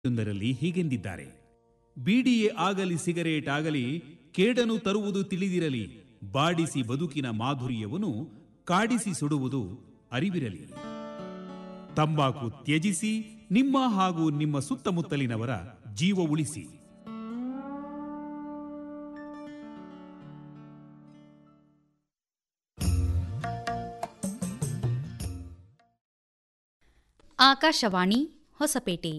ಒಂದರಲ್ಲಿ ಹೀಗೆಂದಿದ್ದಾರೆ ಬೀಡಿಯೇ ಆಗಲಿ ಸಿಗರೇಟ್ ಆಗಲಿ ಕೇಡನು ತರುವುದು ತಿಳಿದಿರಲಿ ಬಾಡಿಸಿ ಬದುಕಿನ ಮಾಧುರ್ಯವನ್ನು ಕಾಡಿಸಿ ಸುಡುವುದು ಅರಿವಿರಲಿ ತಂಬಾಕು ತ್ಯಜಿಸಿ ನಿಮ್ಮ ಹಾಗೂ ನಿಮ್ಮ ಸುತ್ತಮುತ್ತಲಿನವರ ಜೀವ ಉಳಿಸಿ ಆಕಾಶವಾಣಿ ಹೊಸಪೇಟೆ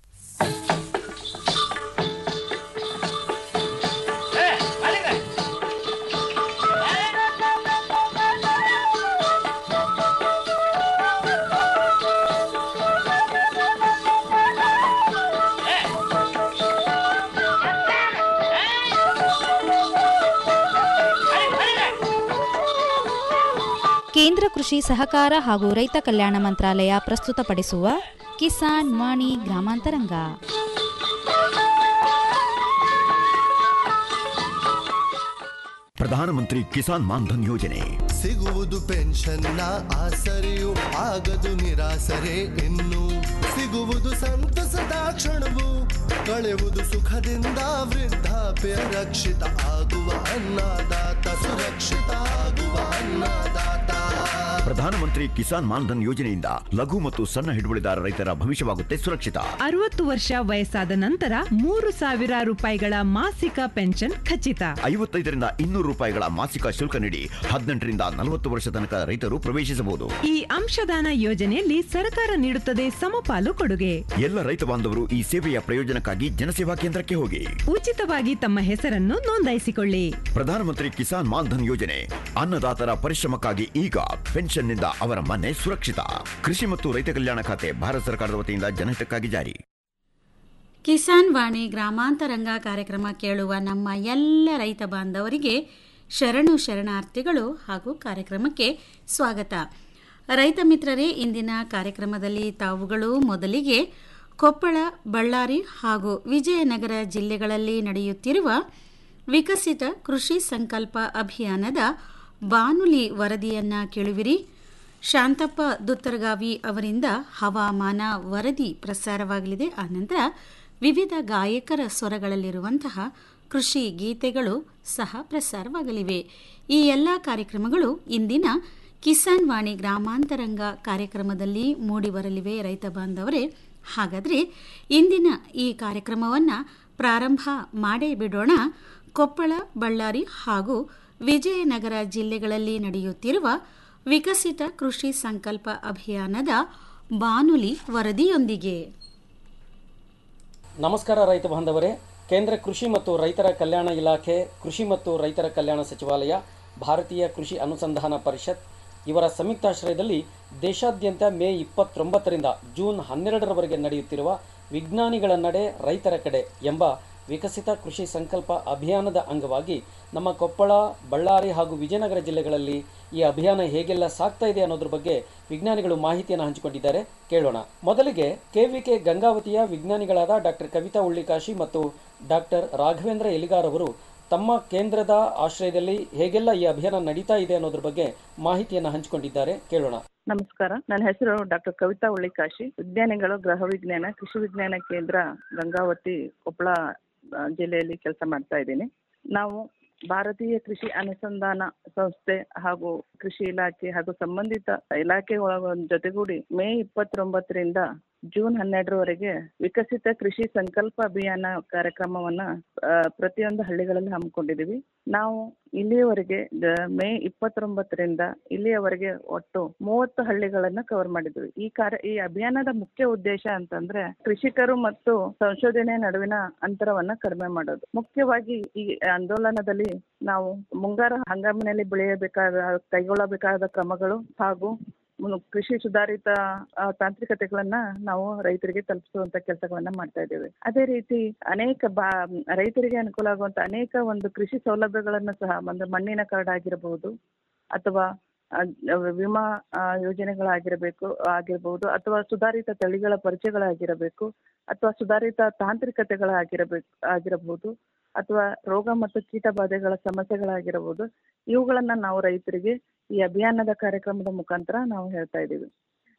ಕೇಂದ್ರ ಕೃಷಿ ಸಹಕಾರ ಹಾಗೂ ರೈತ ಕಲ್ಯಾಣ ಮಂತ್ರಾಲಯ ಪ್ರಸ್ತುತಪಡಿಸುವ ಕಿಸಾನ್ ವಾಣಿ ಗ್ರಾಮಾಂತರಂಗ ಪ್ರಧಾನಮಂತ್ರಿ ಕಿಸಾನ್ ಮಾನ್ಧನ್ ಯೋಜನೆ ಸಿಗುವುದು ಪೆನ್ಷನ್ನ ಆಸರೆಯು ಆಗದು ನಿರಾಸರೆ ಇನ್ನು ಸಿಗುವುದು ಸಂತಸದ ಕ್ಷಣವು ಕಳೆವುದು ಸುಖದಿಂದ ವೃದ್ಧಾಪ್ಯ ರಕ್ಷಿತ ಆಗುವ ಅನ್ನದಾತ ಸುರಕ್ಷಿತ ಆಗುವ ಅನ್ನದಾತ ಪ್ರಧಾನಮಂತ್ರಿ ಕಿಸಾನ್ ಮಾನ್ಧನ್ ಯೋಜನೆಯಿಂದ ಲಘು ಮತ್ತು ಸಣ್ಣ ಹಿಡುವಳಿದಾರ ರೈತರ ಭವಿಷ್ಯವಾಗುತ್ತೆ ಸುರಕ್ಷಿತ ಅರವತ್ತು ವರ್ಷ ವಯಸ್ಸಾದ ನಂತರ ಮೂರು ಸಾವಿರ ರೂಪಾಯಿಗಳ ಮಾಸಿಕ ಪೆನ್ಷನ್ ಖಚಿತ ಐವತ್ತೈದರಿಂದ ಇನ್ನೂರು ರೂಪಾಯಿಗಳ ಮಾಸಿಕ ಶುಲ್ಕ ನೀಡಿ ಹದಿನೆಂಟರಿಂದ ನಲವತ್ತು ವರ್ಷ ತನಕ ರೈತರು ಪ್ರವೇಶಿಸಬಹುದು ಈ ಅಂಶದಾನ ಯೋಜನೆಯಲ್ಲಿ ಸರ್ಕಾರ ನೀಡುತ್ತದೆ ಸಮಪಾಲು ಕೊಡುಗೆ ಎಲ್ಲ ರೈತ ಬಾಂಧವರು ಈ ಸೇವೆಯ ಪ್ರಯೋಜನಕ್ಕಾಗಿ ಜನಸೇವಾ ಕೇಂದ್ರಕ್ಕೆ ಹೋಗಿ ಉಚಿತವಾಗಿ ತಮ್ಮ ಹೆಸರನ್ನು ನೋಂದಾಯಿಸಿಕೊಳ್ಳಿ ಪ್ರಧಾನಮಂತ್ರಿ ಕಿಸಾನ್ ಮಾನ್ಧನ್ ಯೋಜನೆ ಅನ್ನದಾತರ ಪರಿಶ್ರಮಕ್ಕಾಗಿ ಈಗ ಪೆನ್ಷನ್ನಿಂದ ಅವರ ಮನೆ ಸುರಕ್ಷಿತ ಕೃಷಿ ಮತ್ತು ರೈತ ಕಲ್ಯಾಣ ಖಾತೆ ಭಾರತ ಸರ್ಕಾರದ ವತಿಯಿಂದ ಜನಹಿತಕ್ಕಾಗಿ ಜಾರಿ ಕಿಸಾನ್ ವಾಣಿ ಗ್ರಾಮಾಂತರಂಗ ಕಾರ್ಯಕ್ರಮ ಕೇಳುವ ನಮ್ಮ ಎಲ್ಲ ರೈತ ಬಾಂಧವರಿಗೆ ಶರಣು ಶರಣಾರ್ಥಿಗಳು ಹಾಗೂ ಕಾರ್ಯಕ್ರಮಕ್ಕೆ ಸ್ವಾಗತ ರೈತ ಮಿತ್ರರೇ ಇಂದಿನ ಕಾರ್ಯಕ್ರಮದಲ್ಲಿ ತಾವುಗಳು ಮೊದಲಿಗೆ ಕೊಪ್ಪಳ ಬಳ್ಳಾರಿ ಹಾಗೂ ವಿಜಯನಗರ ಜಿಲ್ಲೆಗಳಲ್ಲಿ ನಡೆಯುತ್ತಿರುವ ವಿಕಸಿತ ಕೃಷಿ ಸಂಕಲ್ಪ ಅಭಿಯಾನದ ಬಾನುಲಿ ವರದಿಯನ್ನ ಕೇಳುವಿರಿ ಶಾಂತಪ್ಪ ದುತ್ತರಗಾವಿ ಅವರಿಂದ ಹವಾಮಾನ ವರದಿ ಪ್ರಸಾರವಾಗಲಿದೆ ಆನಂತರ ವಿವಿಧ ಗಾಯಕರ ಸ್ವರಗಳಲ್ಲಿರುವಂತಹ ಕೃಷಿ ಗೀತೆಗಳು ಸಹ ಪ್ರಸಾರವಾಗಲಿವೆ ಈ ಎಲ್ಲ ಕಾರ್ಯಕ್ರಮಗಳು ಇಂದಿನ ಕಿಸಾನ್ ವಾಣಿ ಗ್ರಾಮಾಂತರಂಗ ಕಾರ್ಯಕ್ರಮದಲ್ಲಿ ಮೂಡಿಬರಲಿವೆ ರೈತ ಬಾಂಧವರೇ ಹಾಗಾದರೆ ಇಂದಿನ ಈ ಕಾರ್ಯಕ್ರಮವನ್ನು ಪ್ರಾರಂಭ ಮಾಡೇ ಬಿಡೋಣ ಕೊಪ್ಪಳ ಬಳ್ಳಾರಿ ಹಾಗೂ ವಿಜಯನಗರ ಜಿಲ್ಲೆಗಳಲ್ಲಿ ನಡೆಯುತ್ತಿರುವ ವಿಕಸಿತ ಕೃಷಿ ಸಂಕಲ್ಪ ಅಭಿಯಾನದ ಬಾನುಲಿ ವರದಿಯೊಂದಿಗೆ ನಮಸ್ಕಾರ ರೈತ ಬಾಂಧವರೇ ಕೇಂದ್ರ ಕೃಷಿ ಮತ್ತು ರೈತರ ಕಲ್ಯಾಣ ಇಲಾಖೆ ಕೃಷಿ ಮತ್ತು ರೈತರ ಕಲ್ಯಾಣ ಸಚಿವಾಲಯ ಭಾರತೀಯ ಕೃಷಿ ಅನುಸಂಧಾನ ಪರಿಷತ್ ಇವರ ಸಂಯುಕ್ತಾಶ್ರಯದಲ್ಲಿ ದೇಶಾದ್ಯಂತ ಮೇ ಇಪ್ಪತ್ತೊಂಬತ್ತರಿಂದ ಜೂನ್ ಹನ್ನೆರಡರವರೆಗೆ ನಡೆಯುತ್ತಿರುವ ವಿಜ್ಞಾನಿಗಳ ನಡೆ ರೈತರ ಕಡೆ ಎಂಬ ವಿಕಸಿತ ಕೃಷಿ ಸಂಕಲ್ಪ ಅಭಿಯಾನದ ಅಂಗವಾಗಿ ನಮ್ಮ ಕೊಪ್ಪಳ ಬಳ್ಳಾರಿ ಹಾಗೂ ವಿಜಯನಗರ ಜಿಲ್ಲೆಗಳಲ್ಲಿ ಈ ಅಭಿಯಾನ ಹೇಗೆಲ್ಲ ಸಾಗ್ತಾ ಇದೆ ಅನ್ನೋದ್ರ ಬಗ್ಗೆ ವಿಜ್ಞಾನಿಗಳು ಮಾಹಿತಿಯನ್ನು ಹಂಚಿಕೊಂಡಿದ್ದಾರೆ ಕೇಳೋಣ ಮೊದಲಿಗೆ ಕೆವಿಕೆ ಗಂಗಾವತಿಯ ವಿಜ್ಞಾನಿಗಳಾದ ಡಾಕ್ಟರ್ ಕವಿತಾ ಉಳ್ಳಿಕಾಶಿ ಮತ್ತು ಡಾಕ್ಟರ್ ರಾಘವೇಂದ್ರ ಎಲಿಗಾರ್ ಅವರು ತಮ್ಮ ಕೇಂದ್ರದ ಆಶ್ರಯದಲ್ಲಿ ಹೇಗೆಲ್ಲ ಈ ಅಭಿಯಾನ ನಡೀತಾ ಇದೆ ಅನ್ನೋದ್ರ ಬಗ್ಗೆ ಮಾಹಿತಿಯನ್ನು ಹಂಚಿಕೊಂಡಿದ್ದಾರೆ ಕೇಳೋಣ ನಮಸ್ಕಾರ ನನ್ನ ಹೆಸರು ಡಾಕ್ಟರ್ ಕವಿತಾ ಉಳ್ಳಿಕಾಶಿ ವಿಜ್ಞಾನಿಗಳು ಗೃಹ ವಿಜ್ಞಾನ ಕೃಷಿ ವಿಜ್ಞಾನ ಕೇಂದ್ರ ಗಂಗಾವತಿ ಕೊಪ್ಪಳ ಆ, ಜಿಲ್ಲೆಯಲ್ಲಿ ಕೆಲಸ ಮಾಡ್ತಾ ಇದ್ದೀನಿ ನಾವು ಭಾರತೀಯ ಕೃಷಿ ಅನುಸಂಧಾನ ಸಂಸ್ಥೆ ಹಾಗೂ ಕೃಷಿ ಇಲಾಖೆ ಹಾಗೂ ಸಂಬಂಧಿತ ಇಲಾಖೆಗಳ ಜೊತೆಗೂಡಿ ಮೇ ಇಪ್ಪತ್ತೊಂಬತ್ತರಿಂದ ಜೂನ್ ಹನ್ನೆರಡರವರೆಗೆ ವಿಕಸಿತ ಕೃಷಿ ಸಂಕಲ್ಪ ಅಭಿಯಾನ ಕಾರ್ಯಕ್ರಮವನ್ನ ಆ, ಪ್ರತಿಯೊಂದು ಹಳ್ಳಿಗಳಲ್ಲಿ ಹಮ್ಮಿಕೊಂಡಿದ್ದೀವಿ ನಾವು ಇಲ್ಲಿಯವರೆಗೆ ದ- ಮೇ ಇಪ್ಪತ್ತೊಂಬತ್ತರಿಂದ ಇಲ್ಲಿಯವರೆಗೆ ಒಟ್ಟು ಮೂವತ್ತು ಹಳ್ಳಿಗಳನ್ನ ಕವರ್ ಮಾಡಿದ್ವಿ ಈ ಕಾರ್ಯ ಈ ಅಭಿಯಾನದ ಮುಖ್ಯ ಉದ್ದೇಶ ಅಂತಂದ್ರೆ ಕೃಷಿಕರು ಮತ್ತು ಸಂಶೋಧನೆ ನಡುವಿನ ಅಂತರವನ್ನ ಕಡಿಮೆ ಮಾಡೋದು ಮುಖ್ಯವಾಗಿ ಈ ಆಂದೋಲನದಲ್ಲಿ ನಾವು ಮುಂಗಾರು ಹಂಗಾಮಿನಲ್ಲಿ ಬೆಳೆಯಬೇಕಾದ ಕೈಗೊಳ್ಳಬೇಕಾದ ಕ್ರಮಗಳು ಹಾಗೂ ಮುನ್- ಕೃಷಿ ಸುಧಾರಿತ ಆ, ತಾಂತ್ರಿಕತೆಗಳನ್ನ ನಾವು ರೈತರಿಗೆ ತಲುಪಿಸುವಂತ ಕೆಲಸಗಳನ್ನ ಮಾಡ್ತಾ ಇದ್ದೇವೆ ಅದೇ ರೀತಿ ಅನೇಕ ಬಾ ರೈತರಿಗೆ ಅನುಕೂಲ ಆಗುವಂತ ಅನೇಕ ಒಂದು ಕೃಷಿ ಸೌಲಭ್ಯಗಳನ್ನ ಸಹ ಒಂದು ಮಣ್ಣಿನ ಕಾರ್ಡ್ ಆಗಿರಬಹುದು ಅಥವಾ ಆ, ವಿಮಾ ಆ, ಯೋಜನೆಗಳಾಗಿರಬೇಕು ಆಗಿರಬಹುದು ಅಥವಾ ಸುಧಾರಿತ ತಳಿಗಳ ಪರಿಚಯಗಳಾಗಿರಬೇಕು ಅಥವಾ ಸುಧಾರಿತ ತಾಂತ್ರಿಕತೆಗಳಾಗಿರಬೇಕು ಆಗಿರಬಹುದು ಅಥವಾ ರೋಗ ಮತ್ತು ಕೀಟ ಬಾಧೆಗಳ ಸಮಸ್ಯೆಗಳಾಗಿರಬಹುದು ಇವುಗಳನ್ನ ನಾವು ರೈತರಿಗೆ ಈ ಅಭಿಯಾನದ ಕಾರ್ಯಕ್ರಮದ ಮುಖಾಂತರ ನಾವು ಹೇಳ್ತಾ ಇದ್ದೀವಿ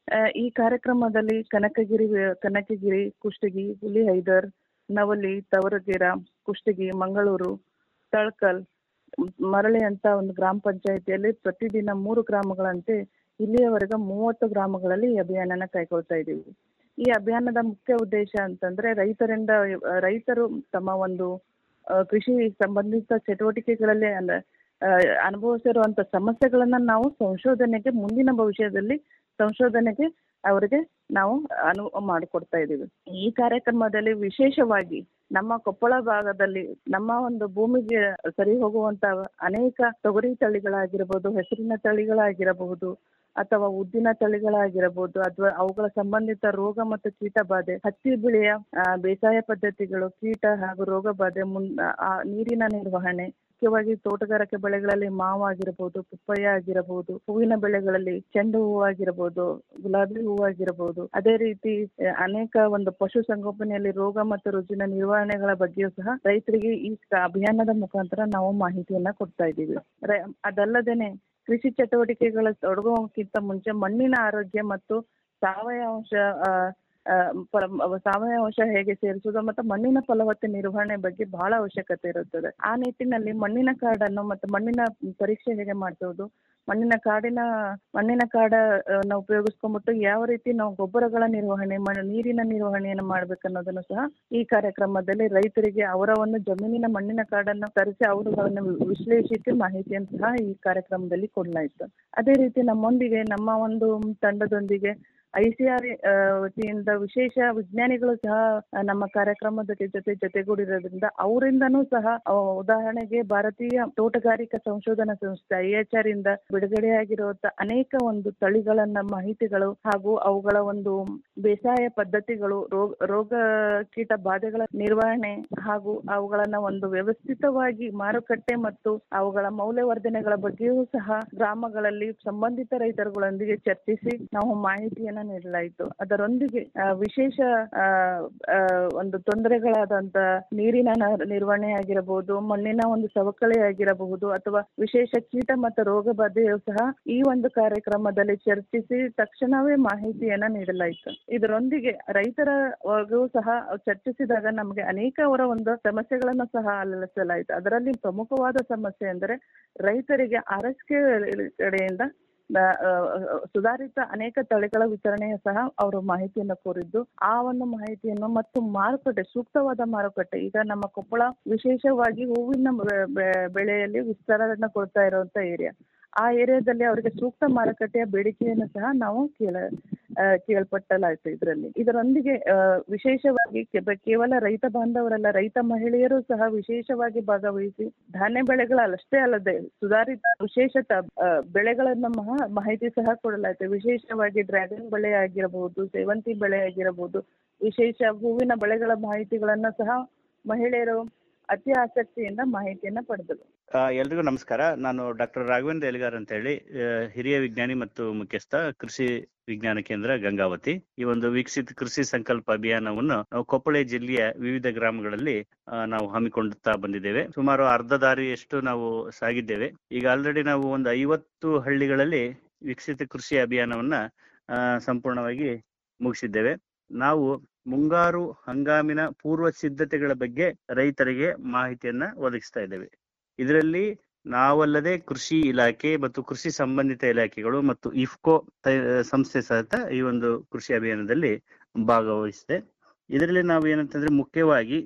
ಆ, ಈ ಕಾರ್ಯಕ್ರಮದಲ್ಲಿ ಕನಕಗಿರಿ ಕನಕಗಿರಿ ಕುಷ್ಟಗಿ ಹುಲಿಹೈದರ್ ನವಲಿ ತವರಗೆರ ಕುಷ್ಟಗಿ ಮಂಗಳೂರು ತಳಕಲ್ ಮ್- ಮರಳಿ ಅಂತ ಒಂದು ಗ್ರಾಮ ಪಂಚಾಯಿತಿಯಲ್ಲಿ ಪ್ರತಿದಿನ ಮೂರು ಗ್ರಾಮಗಳಂತೆ ಇಲ್ಲಿಯವರೆಗೆ ಮೂವತ್ತು ಗ್ರಾಮಗಳಲ್ಲಿ ಈ ಅಭಿಯಾನನ ಕೈಗೊಳ್ತಾ ಇದ್ದೀವಿ ಈ ಅಭಿಯಾನದ ಮುಖ್ಯ ಉದ್ದೇಶ ಅಂತಂದ್ರೆ ರೈತರಿಂದ ಆ, ರೈತರು ತಮ್ಮ ಒಂದು ಆ, ಕೃಷಿ ಸಂಬಂಧಿತ ಚಟುವಟಿಕೆಗಳಲ್ಲಿ ಅಂದ್ರೆ ಆ, ಅನುಭವಿಸಿರುವಂತ ಸಮಸ್ಯೆಗಳನ್ನ ನಾವು ಸಂಶೋಧನೆಗೆ ಮುಂದಿನ ಭವಿಷ್ಯದಲ್ಲಿ ಸಂಶೋಧನೆಗೆ ಅವರಿಗೆ ನಾವು ಅನು ಮಾಡಿಕೊಡ್ತಾ ಇದ್ದೀವಿ ಈ ಕಾರ್ಯಕ್ರಮದಲ್ಲಿ ವಿಶೇಷವಾಗಿ ನಮ್ಮ ಕೊಪ್ಪಳ ಭಾಗದಲ್ಲಿ ನಮ್ಮ ಒಂದು ಭೂಮಿಗೆ ಸರಿ ಹೋಗುವಂತ ಅನೇಕ ತೊಗರಿ ತಳಿಗಳಾಗಿರಬಹುದು ಹೆಸರಿನ ತಳಿಗಳಾಗಿರಬಹುದು ಅಥವಾ ಉದ್ದಿನ ತಳಿಗಳಾಗಿರಬಹುದು ಅಥವಾ ಅವುಗಳ ಸಂಬಂಧಿತ ರೋಗ ಮತ್ತು ಕೀಟ ಬಾಧೆ ಹತ್ತಿ ಬೆಳೆಯ ಆ, ಬೇಸಾಯ ಪದ್ಧತಿಗಳು ಕೀಟ ಹಾಗೂ ರೋಗ ಬಾಧೆ ಮುನ್ ಆ, ನೀರಿನ ನಿರ್ವಹಣೆ ಮುಖ್ಯವಾಗಿ ತೋಟಗಾರಿಕೆ ಬೆಳೆಗಳಲ್ಲಿ ಮಾವು ಆಗಿರಬಹುದು ಪಪ್ಪಾಯ ಆಗಿರಬಹುದು ಹೂವಿನ ಬೆಳೆಗಳಲ್ಲಿ ಚೆಂಡು ಹೂವು ಆಗಿರಬಹುದು ಗುಲಾಬಿ ಹೂವು ಆಗಿರಬಹುದು ಅದೇ ರೀತಿ ಆ, ಅನೇಕ ಒಂದು ಪಶು ಸಂಗೋಪನೆಯಲ್ಲಿ ರೋಗ ಮತ್ತು ರುಜಿನ ನಿರ್ವಹಣೆಗಳ ಬಗ್ಗೆಯೂ ಸಹ ರೈತರಿಗೆ ಈ ಕ- ಅಭಿಯಾನದ ಮುಖಾಂತರ ನಾವು ಮಾಹಿತಿಯನ್ನ ಕೊಡ್ತಾ ಇದ್ದೀವಿ ರೈ- ಅದಲ್ಲದೇನೆ ಕೃಷಿ ಚಟುವಟಿಕೆಗಳ ತೊಡಗುವಕ್ಕಿಂತ ಮುಂಚೆ ಮಣ್ಣಿನ ಆರೋಗ್ಯ ಮತ್ತು ಸಾವಯವ ಅಂಶ ಆ, ಆ, ಪರ- ಸಾವಯವ ಅಂಶ ಹೇಗೆ ಸೇರಿಸುವುದು ಮತ್ತು ಮಣ್ಣಿನ ಫಲವತ್ತೆ ನಿರ್ವಹಣೆ ಬಗ್ಗೆ ಬಹಳ ಅವಶ್ಯಕತೆ ಇರುತ್ತದೆ ಆ ನಿಟ್ಟಿನಲ್ಲಿ ಮಣ್ಣಿನ ಕಾರ್ಡನ್ನು ಮತ್ತು ಮಣ್ಣಿನ ಪರೀಕ್ಷೆ ಹೇಗೆ ಮಾಡಿಸುವುದು ಮಣ್ಣಿನ ಕಾಡಿನ ಮಣ್ಣಿನ ಕಾಡನ್ನ ಉಪಯೋಗಿಸ್ಕೊಂಡ್ಬಿಟ್ಟು ಯಾವ ರೀತಿ ನಾವು ಗೊಬ್ಬರಗಳ ನಿರ್ವಹಣೆ ಮಣ್ಣು ನೀರಿನ ನಿರ್ವಹಣೆಯನ್ನು ಮಾಡ್ಬೇಕನ್ನೋದನ್ನು ಸಹ ಈ ಕಾರ್ಯಕ್ರಮದಲ್ಲಿ ರೈತರಿಗೆ ಅವರ ಒಂದು ಜಮೀನಿನ ಮಣ್ಣಿನ ಕಾಡನ್ನು ತರಿಸಿ ಅವರುಗಳನ್ನು ವಿಶ್ಲೇಷಿಸಿ ಮಾಹಿತಿಯನ್ನು ಸಹ ಈ ಕಾರ್ಯಕ್ರಮದಲ್ಲಿ ಕೊಡಲಾಯಿತು ಅದೇ ರೀತಿ ನಮ್ಮೊಂದಿಗೆ ನಮ್ಮ ಒಂದು ತಂಡದೊಂದಿಗೆ ಐ ಸಿ ಆರ್ ವತಿಯಿಂದ ವಿಶೇಷ ವಿಜ್ಞಾನಿಗಳು ಸಹ ಆ, ನಮ್ಮ ಕಾರ್ಯಕ್ರಮದ ಜೊತೆ ಜೊತೆಗೂಡಿರೋದ್ರಿಂದ ಅವರಿಂದನೂ ಸಹ ಆ, ಉದಾಹರಣೆಗೆ ಭಾರತೀಯ ತೋಟಗಾರಿಕಾ ಸಂಶೋಧನಾ ಸಂಸ್ಥೆ ಐ ಎಚ್ ಆರ್ ಇಂದ ಬಿಡುಗಡೆಯಾಗಿರುವಂತ ಅನೇಕ ಒಂದು ತಳಿಗಳನ್ನ ಮಾಹಿತಿಗಳು ಹಾಗೂ ಅವುಗಳ ಒಂದು ಬೇಸಾಯ ಪದ್ಧತಿಗಳು ರೋಗ ರೋಗ ಕೀಟ ಬಾಧೆಗಳ ನಿರ್ವಹಣೆ ಹಾಗೂ ಅವುಗಳನ್ನ ಒಂದು ವ್ಯವಸ್ಥಿತವಾಗಿ ಮಾರುಕಟ್ಟೆ ಮತ್ತು ಅವುಗಳ ಮೌಲ್ಯವರ್ಧನೆಗಳ ಬಗ್ಗೆಯೂ ಸಹ ಗ್ರಾಮಗಳಲ್ಲಿ ಸಂಬಂಧಿತ ರೈತರುಗಳೊಂದಿಗೆ ಚರ್ಚಿಸಿ ನಾವು ಮಾಹಿತಿಯನ್ನ ನೀಡಲಾಯಿತು ಅದರೊಂದಿಗೆ ಆ, ವಿಶೇಷ ಆ, ಆ, ಒಂದು ತೊಂದರೆಗಳಾದಂತ ನೀರಿನ ನ- ನಿರ್ವಹಣೆ ಆಗಿರಬಹುದು ಮಣ್ಣಿನ ಒಂದು ಸವಕಳಿ ಆಗಿರಬಹುದು ಅಥವಾ ವಿಶೇಷ ಕೀಟ ಮತ್ತು ರೋಗ ಬಾಧೆಯು ಸಹ ಈ ಒಂದು ಕಾರ್ಯಕ್ರಮದಲ್ಲಿ ಚರ್ಚಿಸಿ ತಕ್ಷಣವೇ ಮಾಹಿತಿಯನ್ನ ನೀಡಲಾಯಿತು ಇದರೊಂದಿಗೆ ರೈತರ ವರ್ಗವೂ ಸಹ ಚರ್ಚಿಸಿದಾಗ ನಮಗೆ ಅನೇಕ ಅವರ ಒಂದು ಸಮಸ್ಯೆಗಳನ್ನು ಸಹ ಆಲಿಸಲಾಯಿತು ಅದರಲ್ಲಿ ಪ್ರಮುಖವಾದ ಸಮಸ್ಯೆ ಎಂದರೆ ರೈತರಿಗೆ ಆರೈಕೆ ಕಡೆಯಿಂದ ಆ, ಆ, ಸುಧಾರಿತ ಅನೇಕ ತಳಿಗಳ ವಿತರಣೆಯ ಸಹ ಅವರು ಮಾಹಿತಿಯನ್ನು ಕೋರಿದ್ದು ಆ ಒಂದು ಮಾಹಿತಿಯನ್ನು ಮತ್ತು ಮಾರುಕಟ್ಟೆ ಸೂಕ್ತವಾದ ಮಾರುಕಟ್ಟೆ ಈಗ ನಮ್ಮ ಕೊಪ್ಪಳ ವಿಶೇಷವಾಗಿ ಹೂವಿನ ಬೆ- ಬೆ- ಬೆಳೆಯಲ್ಲಿ ವಿಸ್ತಾರನ ಕೊಡ್ತಾ ಇರುವಂತ ಏರಿಯಾ ಆ ಏರಿಯಾದಲ್ಲಿ ಅವರಿಗೆ ಸೂಕ್ತ ಮಾರುಕಟ್ಟೆಯ ಬೇಡಿಕೆಯನ್ನು ಸಹ ನಾವು ಕೇಳ ಆ, ಕೇಳ್ಪಟ್ಟಲಾಯ್ತು ಇದರಲ್ಲಿ ಇದರೊಂದಿಗೆ ಆ, ವಿಶೇಷವಾಗಿ ಕೆ- ಕೇವಲ ರೈತ ಬಾಂಧವರಲ್ಲ ರೈತ ಮಹಿಳೆಯರು ಸಹ ವಿಶೇಷವಾಗಿ ಭಾಗವಹಿಸಿ ಧಾನ್ಯ ಬೆಳೆಗಳಷ್ಟೇ ಅಲ್ಲದೆ ಸುಧಾರಿತ ವಿಶೇಷ ತ- ಆ, ಬೆಳೆಗಳನ್ನ ಮಹ- ಮಾಹಿತಿ ಸಹ ಕೊಡಲಾಯಿತು ವಿಶೇಷವಾಗಿ ಡ್ರ್ಯಾಗನ್ ಬೆಳೆ ಆಗಿರಬಹುದು ಸೇವಂತಿ ಬೆಳೆ ಆಗಿರಬಹುದು ವಿಶೇಷ ಹೂವಿನ ಬೆಳೆಗಳ ಮಾಹಿತಿಗಳನ್ನ ಸಹ ಮಹಿಳೆಯರು ಅತಿ ಆಸಕ್ತಿಯಿಂದ ಮಾಹಿತಿಯನ್ನ ಪಡೆದರು ಆ, ಎಲ್ರಿಗೂ ನಮಸ್ಕಾರ ನಾನು ಡಾಕ್ಟರ್ ರಾಘವೇಂದ್ರ ಎಲಿಗಾರ್ ಅಂತ ಹೇಳಿ ಆ, ಹಿರಿಯ ವಿಜ್ಞಾನಿ ಮತ್ತು ಮುಖ್ಯಸ್ಥ ಕೃಷಿ ವಿಜ್ಞಾನ ಕೇಂದ್ರ ಗಂಗಾವತಿ ಈ ಒಂದು ವಿಕಸಿತ ಕೃಷಿ ಸಂಕಲ್ಪ ಅಭಿಯಾನವನ್ನು ನಾವು ಕೊಪ್ಪಳ ಜಿಲ್ಲೆಯ ವಿವಿಧ ಗ್ರಾಮಗಳಲ್ಲಿ ಆ, ನಾವು ಹಮ್ಮಿಕೊಳ್ಳುತ್ತಾ ಬಂದಿದ್ದೇವೆ ಸುಮಾರು ಅರ್ಧ ದಾರಿಯಷ್ಟು ನಾವು ಸಾಗಿದ್ದೇವೆ ಈಗ ಆಲ್ರೆಡಿ ನಾವು ಒಂದು ಐವತ್ತು ಹಳ್ಳಿಗಳಲ್ಲಿ ವಿಕಸಿತ ಕೃಷಿ ಅಭಿಯಾನವನ್ನ ಆ, ಸಂಪೂರ್ಣವಾಗಿ ಮುಗಿಸಿದ್ದೇವೆ ನಾವು ಮುಂಗಾರು ಹಂಗಾಮಿನ ಪೂರ್ವ ಸಿದ್ಧತೆಗಳ ಬಗ್ಗೆ ರೈತರಿಗೆ ಮಾಹಿತಿಯನ್ನ ಒದಗಿಸ್ತಾ ಇದ್ದೇವೆ ಇದರಲ್ಲಿ ನಾವಲ್ಲದೆ ಕೃಷಿ ಇಲಾಖೆ ಮತ್ತು ಕೃಷಿ ಸಂಬಂಧಿತ ಇಲಾಖೆಗಳು ಮತ್ತು ಇಫ್ಕೋ ತ- ಸಂಸ್ಥೆ ಸಹಿತ ಈ ಒಂದು ಕೃಷಿ ಅಭಿಯಾನದಲ್ಲಿ ಭಾಗವಹಿಸಿದೆ ಇದರಲ್ಲಿ ನಾವು ಏನಂತಂದ್ರೆ ಮುಖ್ಯವಾಗಿ